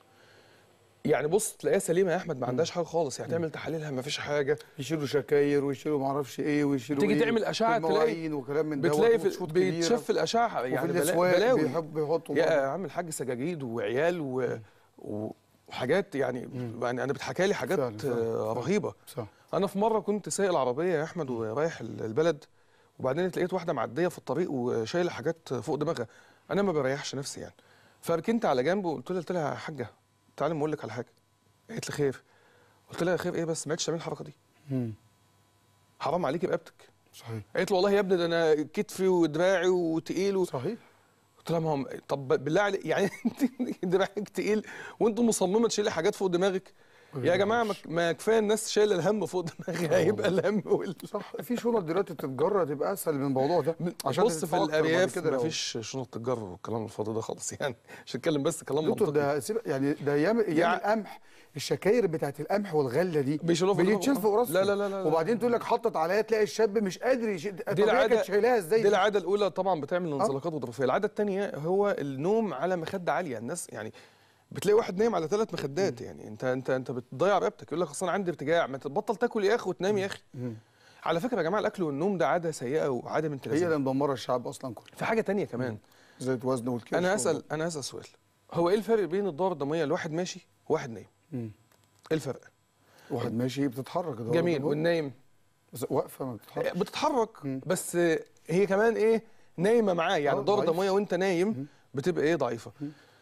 يعني بص تلاقيها سليمه يا احمد ما عندهاش حاجه خالص يعني تعمل تحاليلها ما فيش حاجه يشيلوا شكاير ويشيلوا ما اعرفش ايه ويشيلوا تيجي إيه تعمل اشعه تلاقي والمواعين وكلام من ده بتلاقي وشوط في كبيرة. بيتشاف في الاشعه وفي يعني بلا- الاسواق بلاوي بيحب بيحطوا يا برضه. عم الحاج سجاجيد وعيال و... و... وحاجات يعني يعني انا بتحكى لي حاجات فعلا، فعلا، آه، رهيبه صح انا في مره كنت سايق العربيه يا احمد ورايح ال- البلد وبعدين لقيت واحده معديه في الطريق وشايله حاجات فوق دماغها انا ما بريحش نفسي يعني فركنت على جنب وقلت لها قلت لها يا حاجه تعالي اقول لك على حاجه قالت لي خير قلت لها خير ايه بس ما عدتش تعملي الحركه دي مم. حرام عليكي رقبتك صحيح قالت لي والله يا ابني ده انا كتفي ودراعي وتقيل و... صحيح قلت لها ما هم طب بالله عليك يعني انت دراعك تقيل وانت مصممه تشيلي حاجات فوق دماغك يا جماعه ما- ما كفايه الناس شايله الهم فوق دماغها هيبقى الهم وال... صح في شنط دلوقتي تتجرى تبقى اسهل من الموضوع ده عشان بص في تتفوق بعد الارياف كده ما لو- فيش شنط تتجر والكلام الفاضي ده خالص يعني مش هتكلم بس كلام دكتور منطقي ده سيب يعني ده ايام ايام يع- القمح الشكاير بتاعت القمح والغله دي بيشيلوها فوق بيتشال دماغهم. فوق راسه لا لا لا لا لا. وبعدين تقول لك حطت عليها تلاقي الشاب مش قادر يشيل دي طب هي العاده كانت شايلاها ازاي دي العاده الاولى طبعا بتعمل انزلاقات غضروفيه العاده الثانيه هو النوم على مخده عاليه الناس يعني بتلاقي واحد نايم على ثلاث مخدات يعني انت انت انت بتضيع رقبتك يقول لك اصل انا عندي ارتجاع ما تبطل تاكل يا اخي وتنام يا اخي على فكره يا جماعه الاكل والنوم ده عاده سيئه وعاده من هي اللي مدمره الشعب اصلا كله في حاجه تانية كمان زيت وزن والكرش انا اسال انا اسال سؤال هو ايه الفرق بين الدوره الدمويه الواحد ماشي وواحد نايم مم. ايه الفرق واحد ماشي بتتحرك الدورة جميل الدموية. والنايم بس واقفه ما بتتحركش بتتحرك بس هي كمان ايه نايمه معاه يعني آه، الدوره ضعيف. الدمويه وانت نايم بتبقى ايه ضعيفه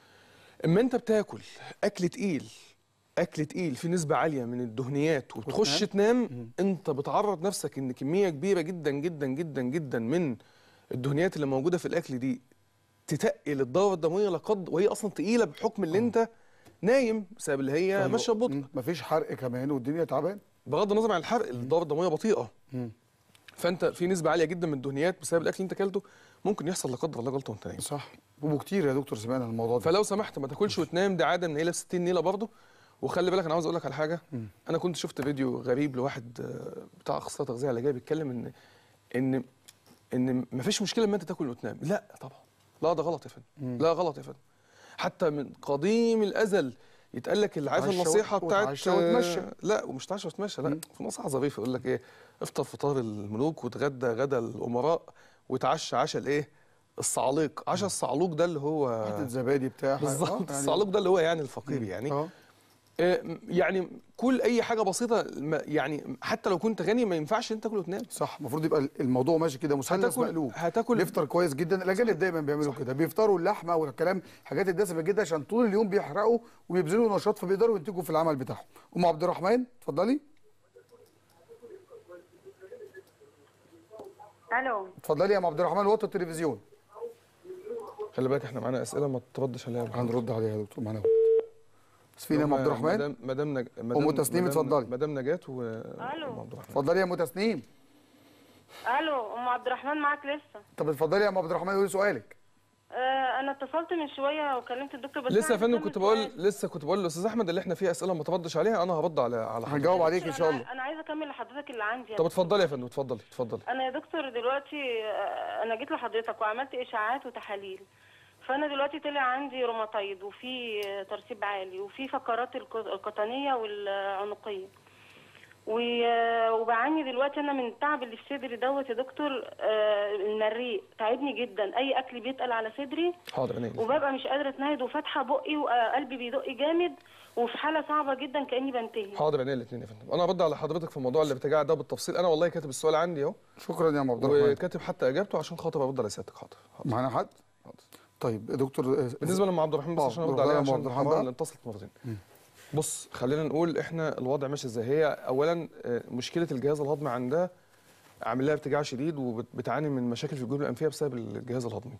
اما انت بتاكل اكل تقيل اكل تقيل في نسبه عاليه من الدهنيات وتخش تنام انت بتعرض نفسك ان كميه كبيره جدا جدا جدا جدا من الدهنيات اللي موجوده في الاكل دي تتقل الدوره الدمويه لقد وهي اصلا تقيله بحكم اللي انت نايم بسبب اللي هي ماشيه ببطء مفيش حرق كمان والدنيا تعبان بغض النظر عن الحرق الدوره الدمويه بطيئه فانت في نسبه عاليه جدا من الدهنيات بسبب الاكل اللي انت اكلته ممكن يحصل لا قدر الله جلطه وانت نايم صح وكتير يا دكتور سمعنا الموضوع ده فلو سمحت ما تاكلش وتنام دي عاده منيله 60 نيله برضه وخلي بالك انا عاوز اقول لك على حاجه انا كنت شفت فيديو غريب لواحد آه، بتاع اخصائي تغذيه علاجيه بيتكلم ان ان ان ما فيش مشكله ان انت تاكل وتنام لا طبعا لا ده غلط يا فندم لا غلط يا فندم حتى من قديم الازل يتقال لك اللي عارف وتعشى النصيحه وت- بتاعت وتعشى وتمشى. آه، لا ومش تعشى وتمشى لا في نصيحه ظريفه يقول لك ايه افطر فطار الملوك وتغدى غدا الامراء وتعشى عشاء الايه الصعاليق عشاء الصعلوك ده اللي هو حته زبادي بتاعها بالظبط آه، يعني- الصعلوك ده اللي هو يعني الفقير يعني اه آه، يعني كل اي حاجه بسيطه ما- يعني حتى لو كنت غني ما ينفعش انت تاكل وتنام صح المفروض يبقى الموضوع ماشي كده مثلث هتاكل- مقلوب هتاكل- بيفطر كويس جدا الاجانب دايما بيعملوا كده بيفطروا اللحمه والكلام حاجات الدسمه جدا عشان طول اليوم بيحرقوا وبيبذلوا نشاط فبيقدروا ينتجوا في العمل بتاعهم ام عبد الرحمن اتفضلي الو اتفضلي يا ام عبد الرحمن وطي التلفزيون خلي بالك احنا معانا اسئله ما تردش عليها هنرد عليها يا دكتور معانا بس فينا يا ام عبد الرحمن مدام مدام نج... أم تسنيم اتفضلي. مدام نجاة و الو اتفضلي يا ام تسنيم الو ام عبد الرحمن معاك لسه طب اتفضلي يا ام عبد الرحمن قولي سؤالك آه انا اتصلت من شويه وكلمت الدكتور بس لسه يا أنا فندم عندي كنت كم بقول سؤال. لسه كنت بقول للاستاذ احمد اللي احنا فيه اسئله ما تردش عليها انا هرد على على حضرتك. هنجاوب عليك ان شاء أنا- الله انا عايزه اكمل لحضرتك اللي عندي طب اتفضلي يا فندم اتفضلي اتفضلي انا يا دكتور دلوقتي آه، انا جيت لحضرتك وعملت اشاعات وتحاليل فانا دلوقتي طلع عندي روماتايد وفي آه، ترسيب عالي وفي فقرات الق- القطنيه والعنقيه و- آه، وبعاني دلوقتي انا من التعب اللي في صدري دوت يا دكتور آه، المريء تعبني جدا اي اكل بيتقل على صدري حاضر عينيا وببقى مش قادره اتنهد وفاتحه بقي وقلبي بيدق جامد وفي حاله صعبه جدا كاني بنتهي حاضر عينيا الاثنين يا فندم انا هرد على حضرتك في موضوع الارتجاع ده بالتفصيل انا والله كاتب السؤال عندي اهو شكرا يا ام عبد الرحمن وكاتب حتى اجابته عشان خاطر ارد على سيادتك حاضر معانا حد طيب يا دكتور آه، بالنسبه لام عبد الرحمن بس آه، عشان ارد ردها عليها يا أم عشان عبد الرحمن طبعاً بقى. اتصلت مرتين بص خلينا نقول احنا الوضع ماشي ازاي هي اولا آه، مشكله الجهاز الهضمي عندها عامل لها ارتجاع شديد وبتعاني من مشاكل في الجيوب الانفيه بسبب الجهاز الهضمي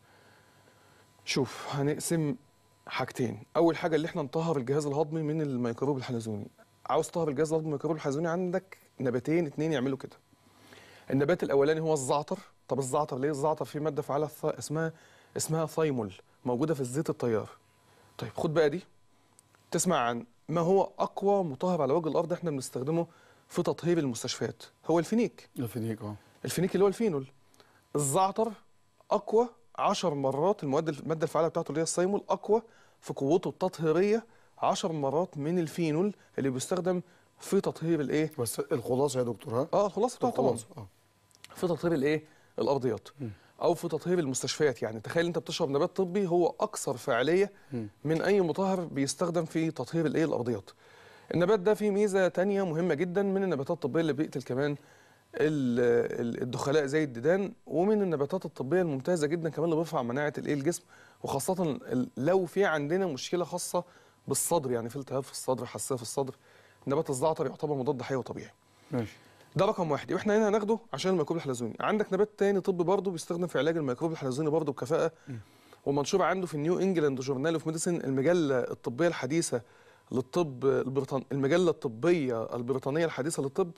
شوف هنقسم حاجتين اول حاجه اللي احنا نطهر الجهاز الهضمي من الميكروب الحلزوني عاوز تطهر الجهاز الهضمي من الميكروب الحلزوني عندك نباتين اتنين يعملوا كده النبات الاولاني هو الزعتر طب الزعتر ليه الزعتر فيه ماده فعاله ث- اسمها اسمها ثايمول موجوده في الزيت الطيار طيب خد بقى دي تسمع عن ما هو اقوى مطهر على وجه الارض احنا بنستخدمه في تطهير المستشفيات هو الفينيك الفينيك اه الفينيك اللي هو الفينول الزعتر اقوى 10 مرات المواد الماده الفعاله بتاعته اللي هي الصيمول اقوى في قوته التطهيريه 10 مرات من الفينول اللي بيستخدم في تطهير الايه بس الخلاصه يا دكتور ها اه الخلاصه بتاعته طبعا الخلاصه اه في تطهير الايه الارضيات او في تطهير المستشفيات يعني تخيل انت بتشرب نبات طبي هو اكثر فعاليه من اي مطهر بيستخدم في تطهير الايه الارضيات النبات ده فيه ميزه تانية مهمه جدا من النباتات الطبيه اللي بيقتل كمان ال- ال- الدخلاء زي الديدان ومن النباتات الطبيه الممتازه جدا كمان اللي بيرفع مناعه الايه الجسم وخاصه ال- لو في عندنا مشكله خاصه بالصدر يعني في التهاب في الصدر حساسيه في الصدر نبات الزعتر يعتبر مضاد حيوي طبيعي ماشي ده رقم واحد واحنا هنا هناخده عشان الميكروب الحلزوني عندك نبات تاني طبي برضه بيستخدم في علاج الميكروب الحلزوني برضه بكفاءه ومنشور عنده في النيو انجلاند جورنال اوف ميديسن المجله الطبيه الحديثه للطب البريطاني المجله الطبيه البريطانيه الحديثه للطب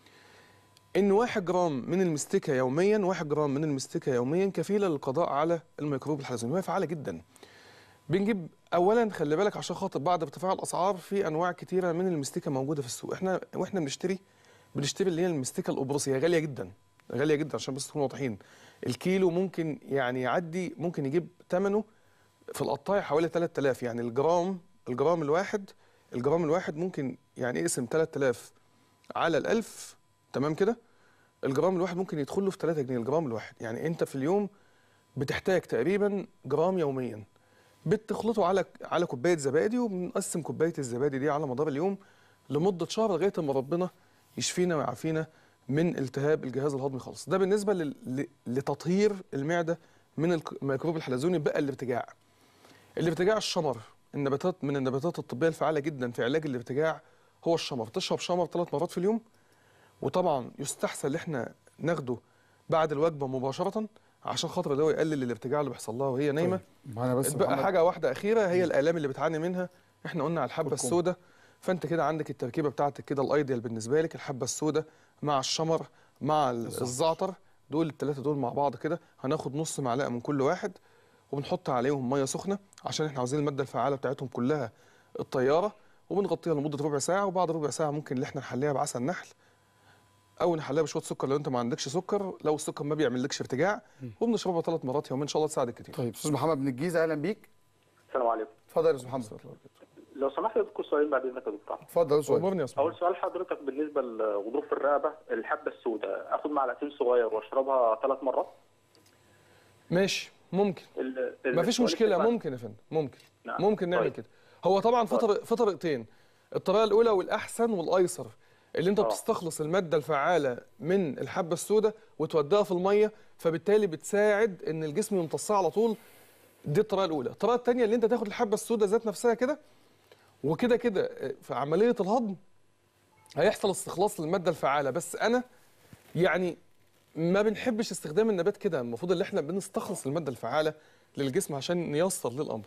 ان واحد جرام من المستكه يوميا واحد جرام من المستكه يوميا كفيله للقضاء على الميكروب الحلزوني وهي فعاله جدا بنجيب اولا خلي بالك عشان خاطر بعد ارتفاع الاسعار في انواع كتيره من المستكه موجوده في السوق احنا واحنا بنشتري بنشتري اللي هي المستكه القبرصيه غاليه جدا غاليه جدا عشان بس تكونوا واضحين الكيلو ممكن يعني يعدي ممكن يجيب ثمنه في القطايه حوالي 3000 يعني الجرام الجرام الواحد الجرام الواحد ممكن يعني يقسم 3000 على الألف تمام كده الجرام الواحد ممكن يدخل له في 3 جنيه الجرام الواحد يعني انت في اليوم بتحتاج تقريبا جرام يوميا بتخلطه على على كوبايه زبادي وبنقسم كوبايه الزبادي دي على مدار اليوم لمده شهر لغايه ما ربنا يشفينا ويعافينا من التهاب الجهاز الهضمي خالص ده بالنسبه لل... ل- لتطهير المعده من الك- الميكروب الحلزوني بقى الارتجاع الارتجاع الشمر النباتات من النباتات الطبيه الفعاله جدا في علاج الارتجاع هو الشمر تشرب شمر ثلاث مرات في اليوم وطبعا يستحسن ان احنا ناخده بعد الوجبه مباشره عشان خاطر اللي هو يقلل الارتجاع اللي بيحصل لها وهي نايمه معانا بس بقى محمد. حاجه واحده اخيره هي الالام اللي بتعاني منها احنا قلنا على الحبه والكم. السوداء فانت كده عندك التركيبه بتاعتك كده الايديال بالنسبه لك الحبه السوداء مع الشمر مع ال- الزعتر دول الثلاثه دول مع بعض كده هناخد نص معلقه من كل واحد وبنحط عليهم ميه سخنه عشان احنا عاوزين الماده الفعاله بتاعتهم كلها الطياره وبنغطيها لمده ربع ساعه وبعد ربع ساعه ممكن اللي احنا نحليها بعسل نحل او نحليها بشويه سكر لو انت ما عندكش سكر لو السكر ما بيعملكش ارتجاع وبنشربها ثلاث مرات يوميا ان شاء الله تساعدك كتير طيب استاذ محمد من الجيزه اهلا بيك السلام عليكم اتفضل يا استاذ محمد لو سمحت اذكر سؤالين بعد اذنك يا دكتور اتفضل سؤال امرني يا اسماعيل اول سؤال حضرتك بالنسبه لغضروف الرقبه الحبه السوداء اخد معلقتين صغير واشربها ثلاث مرات ماشي ممكن ال- ما فيش السؤال مشكله الثاني- ممكن يا فندم ممكن نعم. ممكن نعمل طيب. كده هو طبعا في طريق في طريقتين الطريقه الاولى والاحسن والايسر اللي انت آه. بتستخلص الماده الفعاله من الحبه السوداء وتوديها في الميه فبالتالي بتساعد ان الجسم يمتصها على طول دي الطريقه الاولى الطريقه الثانيه اللي انت تاخد الحبه السوداء ذات نفسها كده وكده كده في عمليه الهضم هيحصل استخلاص للماده الفعاله بس انا يعني ما بنحبش استخدام النبات كده المفروض ان احنا بنستخلص الماده الفعاله للجسم عشان نيسر للامر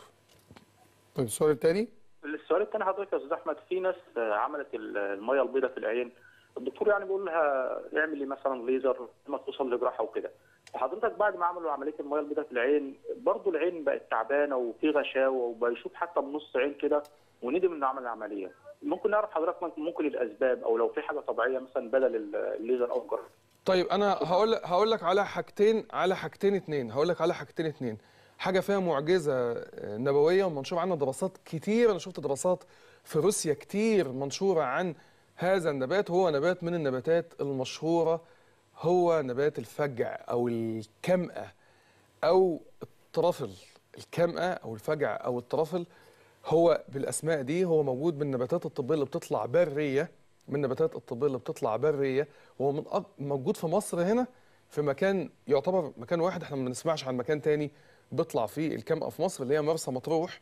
طيب السؤال الثاني السؤال الثاني حضرتك يا استاذ احمد في ناس آه، عملت ال- الميه البيضاء في العين الدكتور يعني بيقول لها اعمل لي مثلا ليزر لما توصل لجراحه وكده وحضرتك بعد ما عملوا عمليه الميه البيضاء في العين برضه العين بقت تعبانه وفي غشاوه وبقى يشوف حتى بنص عين كده وندم انه عمل العمليه ممكن نعرف حضرتك ممكن- ممكن الاسباب او لو في حاجه طبيعيه مثلا بدل ال- الليزر او الجراحه طيب انا هقول لك هقول لك على حاجتين على حاجتين اتنين هقول لك على حاجتين اتنين حاجه فيها معجزه آه، نبويه ومنشور عنها دراسات كتير انا شفت دراسات في روسيا كتير منشوره عن هذا النبات هو نبات من النباتات المشهوره هو نبات الفجع او الكمأة او الترفل الكمأة او الفجع او الترفل هو بالاسماء دي هو موجود من النباتات الطبيه اللي بتطلع بريه من النباتات الطبيه اللي بتطلع بريه وهو من أك... موجود في مصر هنا في مكان يعتبر مكان واحد احنا ما بنسمعش عن مكان تاني بيطلع فيه الكمأة في مصر اللي هي مرسى مطروح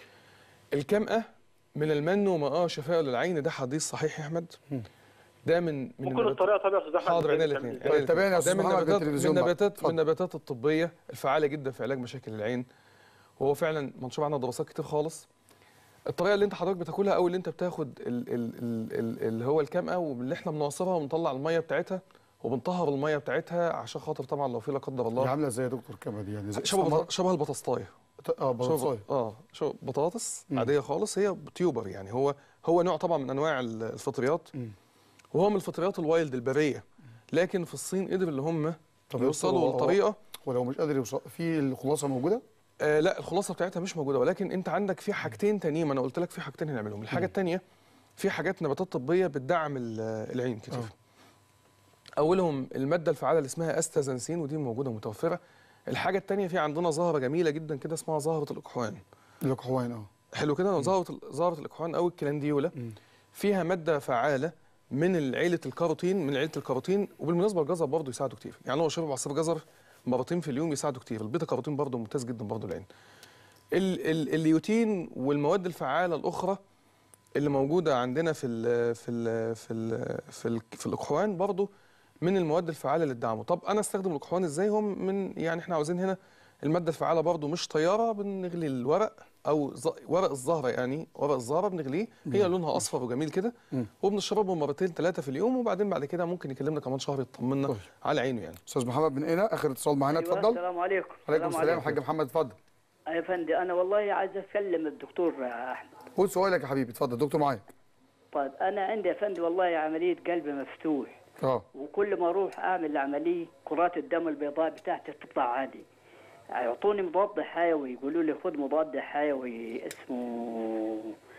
الكمأة من المن وماء شفاء للعين ده حديث صحيح يا احمد ده من من ممكن النبات- الطريقه طبيعيه يا استاذ احمد حاضر عينيا زي الاثنين التمرين. طيب تابعنا يا ده أستاذ من محمد النباتات من بالتلفزيون بقى. النباتات اتفضل. من النباتات الطبيه الفعاله جدا في علاج مشاكل العين وهو فعلا منشور عنها دراسات كتير خالص الطريقه اللي انت حضرتك بتاكلها او اللي انت بتاخد ال ال ال ال اللي هو الكمأة واللي احنا بنعصرها ونطلع الميه بتاعتها وبنطهر الميه بتاعتها عشان خاطر طبعا لو في لا قدر دي الله عامله ازاي يا دكتور كما دي يعني زي شبه سمر- بط- شبه البطاطايه اه بطاطسايه شبه اه شو بطاطس مم. عاديه خالص هي تيوبر يعني هو هو نوع طبعا من انواع ال- الفطريات مم. وهو من الفطريات الوايلد البريه لكن في الصين قدر اللي هم طب يا دكتور، يوصلوا هو- لطريقه ولو مش قادر يوصل في الخلاصه موجوده آه لا الخلاصه بتاعتها مش موجوده ولكن انت عندك في حاجتين تانيين ما انا قلت لك في حاجتين هنعملهم الحاجه الثانيه في حاجات نباتات طبيه بتدعم ال- العين كتير آه. اولهم الماده الفعاله اللي اسمها استازانسين ودي موجوده متوفره الحاجه الثانيه في عندنا زهره جميله جدا كده اسمها زهره الاقحوان الاقحوان اه حلو كده زهره ال- زهره الاقحوان او الكلانديولا فيها ماده فعاله من عيله الكاروتين من عيله الكاروتين وبالمناسبه الجزر برضه يساعده كتير يعني لو شرب عصير جزر مرتين في اليوم يساعده كتير البيتا كاروتين برضه ممتاز جدا برضه العين ال ال اليوتين والمواد الفعاله الاخرى اللي موجوده عندنا في ال في ال في ال في, ال في الاقحوان برضه من المواد الفعاله اللي تدعمه طب انا استخدم الاقحوان ازاي هم من يعني احنا عاوزين هنا الماده الفعاله برضه مش طياره بنغلي الورق او ز- ورق الزهره يعني ورق الزهره بنغليه هي لونها اصفر وجميل كده مم. وبنشربه مرتين ثلاثه في اليوم وبعدين بعد كده ممكن يكلمنا كمان شهر يطمنا طيب. على عينه يعني استاذ محمد من هنا اخر اتصال معانا أيوة، اتفضل السلام عليكم عليكم السلام حاج محمد اتفضل يا فندم انا والله عايز اتكلم الدكتور احمد قول سؤالك يا حبيبي اتفضل دكتور معاك طيب انا عندي يا فندم والله عمليه قلب مفتوح اه وكل ما اروح اعمل العمليه كرات الدم البيضاء بتاعتي تطلع عادي يعطوني مضاد حيوي يقولوا لي خذ مضاد حيوي اسمه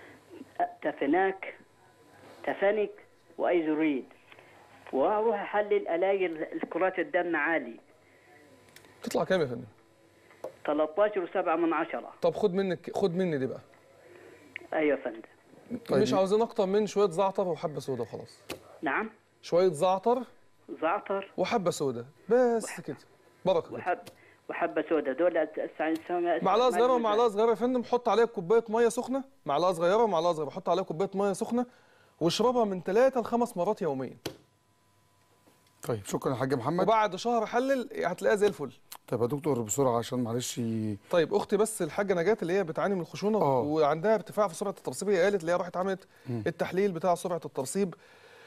تفناك تفنك وايزوريد واروح احلل الاقي الكرات الدم عالي تطلع كام يا فندم 13 و7 من عشرة طب خد منك خد مني دي بقى ايوه يا فندم طيب. مش عاوزين اكتر من شويه زعتر وحبه سودا وخلاص نعم شويه زعتر زعتر وحبه سودا بس كده بركه كده. وحب وحبه سوداء دول السنة معلقه صغيره ومعلقه صغيره يا فندم حط عليها كوبايه ميه سخنه معلقه صغيره ومعلقه صغيره حط عليها كوبايه ميه سخنه واشربها من ثلاثة لخمس مرات يوميا طيب شكرا يا حاج محمد وبعد شهر حلل هتلاقيها زي الفل طيب يا دكتور بسرعه عشان معلش ي- طيب اختي بس الحاجه نجاة اللي هي بتعاني من الخشونه آه. وعندها ارتفاع في سرعه الترسيب هي قالت اللي هي راحت عملت التحليل بتاع سرعه الترسيب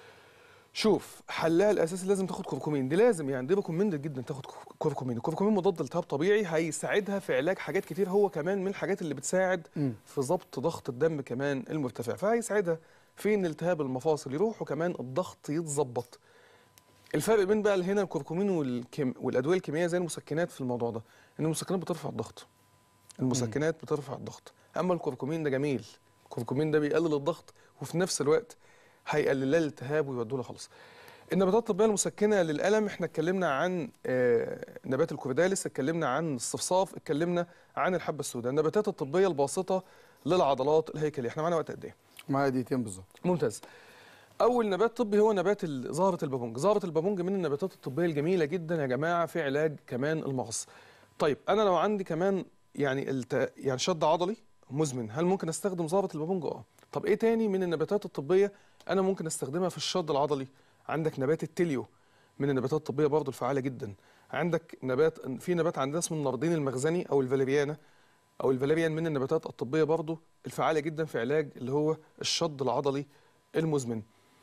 شوف حلها الاساسي لازم تاخد كركمين دي لازم يعني دي ريكومندد جدا تاخد كركمين الكركمين مضاد التهاب طبيعي هيساعدها في علاج حاجات كتير هو كمان من الحاجات اللي بتساعد مم. في ضبط ضغط الدم كمان المرتفع فهيساعدها في ان التهاب المفاصل يروح وكمان الضغط يتظبط الفرق بين بقى هنا الكركمين والكيم والادويه الكيميائيه زي المسكنات في الموضوع ده ان المسكنات بترفع الضغط المسكنات بترفع الضغط اما الكركمين ده جميل الكركمين ده بيقلل الضغط وفي نفس الوقت هيقلل لها الالتهاب ويودوا لها خلاص النباتات الطبيه المسكنه للالم احنا اتكلمنا عن آه، نبات الكورداليس اتكلمنا عن الصفصاف اتكلمنا عن الحبه السوداء النباتات الطبيه الباسطه للعضلات الهيكليه احنا معانا وقت قد ايه معايا دقيقتين بالظبط ممتاز اول نبات طبي هو نبات ال- زهره البابونج زهره البابونج من النباتات الطبيه الجميله جدا يا جماعه في علاج كمان المغص طيب انا لو عندي كمان يعني الت... يعني شد عضلي مزمن هل ممكن استخدم زهره البابونج اه طب ايه تاني من النباتات الطبيه انا ممكن استخدمها في الشد العضلي عندك نبات التليو من النباتات الطبيه برضه الفعاله جدا عندك نبات في نبات عندنا اسمه النردين المخزني او الفاليريانا او الفاليريان من النباتات الطبيه برضه الفعاله جدا في علاج اللي هو الشد العضلي المزمن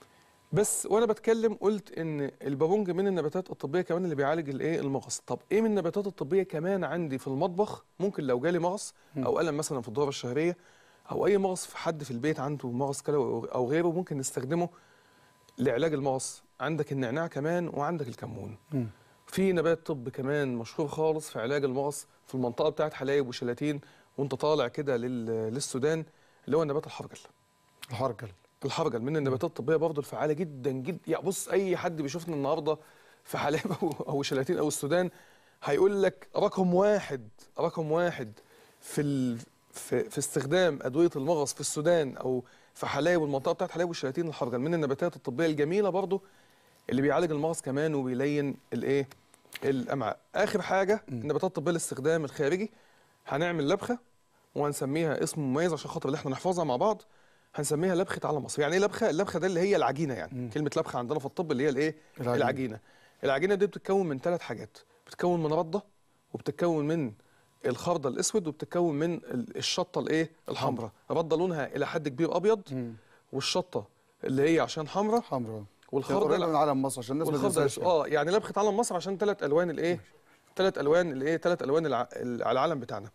بس وانا بتكلم قلت ان البابونج من النباتات الطبيه كمان اللي بيعالج الايه المغص طب ايه من النباتات الطبيه كمان عندي في المطبخ ممكن لو جالي مغص او الم مثلا في الدوره الشهريه او اي مغص في حد في البيت عنده مغص كلوي او غيره ممكن نستخدمه لعلاج المغص عندك النعناع كمان وعندك الكمون في نبات طب كمان مشهور خالص في علاج المغص في المنطقه بتاعت حلايب وشلاتين وانت طالع كده لل- للسودان اللي هو نبات الحرجل الحرجل الحرجل من النباتات الطبيه برضه الفعاله جدا جدا يعني بص اي حد بيشوفنا النهارده في حلايب او او شلاتين او السودان هيقول لك رقم واحد رقم واحد في ال... في, في استخدام ادويه المغص في السودان او في حلايب والمنطقه بتاعت حلايب والشلاتين الحرجل من النباتات الطبيه الجميله برضه اللي بيعالج المغص كمان وبيلين الايه الامعاء اخر حاجه النباتات الطبيه الاستخدام الخارجي هنعمل لبخه وهنسميها اسم مميز عشان خاطر اللي احنا نحفظها مع بعض هنسميها لبخه على مصر يعني ايه لبخه اللبخه ده اللي هي العجينه يعني كلمه لبخه عندنا في الطب اللي هي الايه العجينة. العجينه العجينه دي بتتكون من ثلاث حاجات بتتكون من رده وبتتكون من الخردل الاسود وبتتكون من ال- الشطه الايه الحمراء رده لونها الى حد كبير ابيض والشطه اللي هي عشان حمراء حمراء والخردل قريبه من علم مصر عشان الناس ما والخردل تنساش الأسود. اه يعني لبخه علم مصر عشان ثلاث الوان الايه ثلاث الوان الايه ثلاث الوان الع... ال- على العلم بتاعنا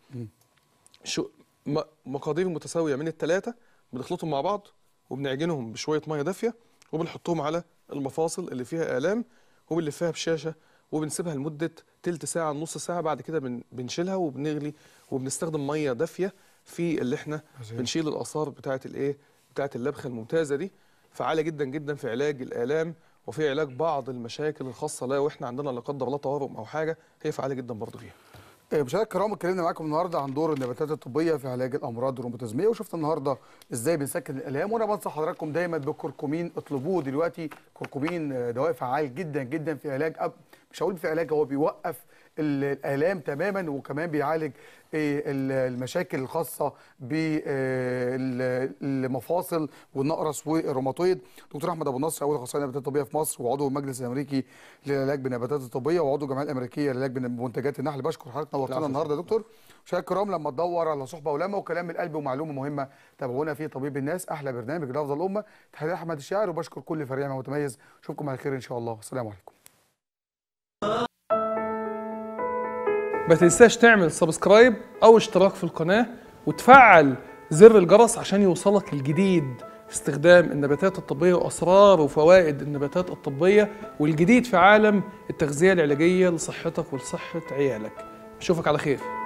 شو م- مقادير متساويه من الثلاثه بنخلطهم مع بعض وبنعجنهم بشويه ميه دافيه وبنحطهم على المفاصل اللي فيها الام وبنلفها بشاشه وبنسيبها لمده تلت ساعه نص ساعه بعد كده بن... بنشيلها وبنغلي وبنستخدم ميه دافيه في اللي احنا عظيم. بنشيل الاثار بتاعه الايه بتاعه اللبخه الممتازه دي فعاله جدا جدا في علاج الالام وفي علاج بعض المشاكل الخاصه لا واحنا عندنا لا قدر الله تورم او حاجه هي فعاله جدا برضه فيها آه، مشاهدينا الكرام اتكلمنا معاكم النهارده عن دور النباتات الطبيه في علاج الامراض الروماتيزميه وشفنا النهارده ازاي بنسكن الالام وانا بنصح حضراتكم دايما بالكركمين اطلبوه دلوقتي كركمين آه، دواء فعال جدا جدا في علاج أب مش هقول في علاج هو بيوقف ال- الالام تماما وكمان بيعالج آه، ال- المشاكل الخاصه بالمفاصل والنقرس والروماتويد دكتور احمد ابو نصر اول اخصائي نباتات طبيه في مصر وعضو المجلس الامريكي للعلاج بالنباتات الطبيه وعضو الجمعيه الامريكيه للعلاج بمنتجات النحل بشكر حضرتك نورتنا العفو. النهارده يا دكتور مشاهدينا الكرام لما تدور على صحبه ولما وكلام من القلب ومعلومه مهمه تابعونا في طبيب الناس احلى برنامج لافضل الامه تحياتي احمد الشاعر وبشكر كل فريق عمل متميز اشوفكم على خير ان شاء الله السلام عليكم ما تنساش تعمل سبسكرايب او اشتراك في القناة وتفعل زر الجرس عشان يوصلك الجديد في استخدام النباتات الطبية وأسرار وفوائد النباتات الطبية والجديد في عالم التغذية العلاجية لصحتك ولصحة عيالك أشوفك على خير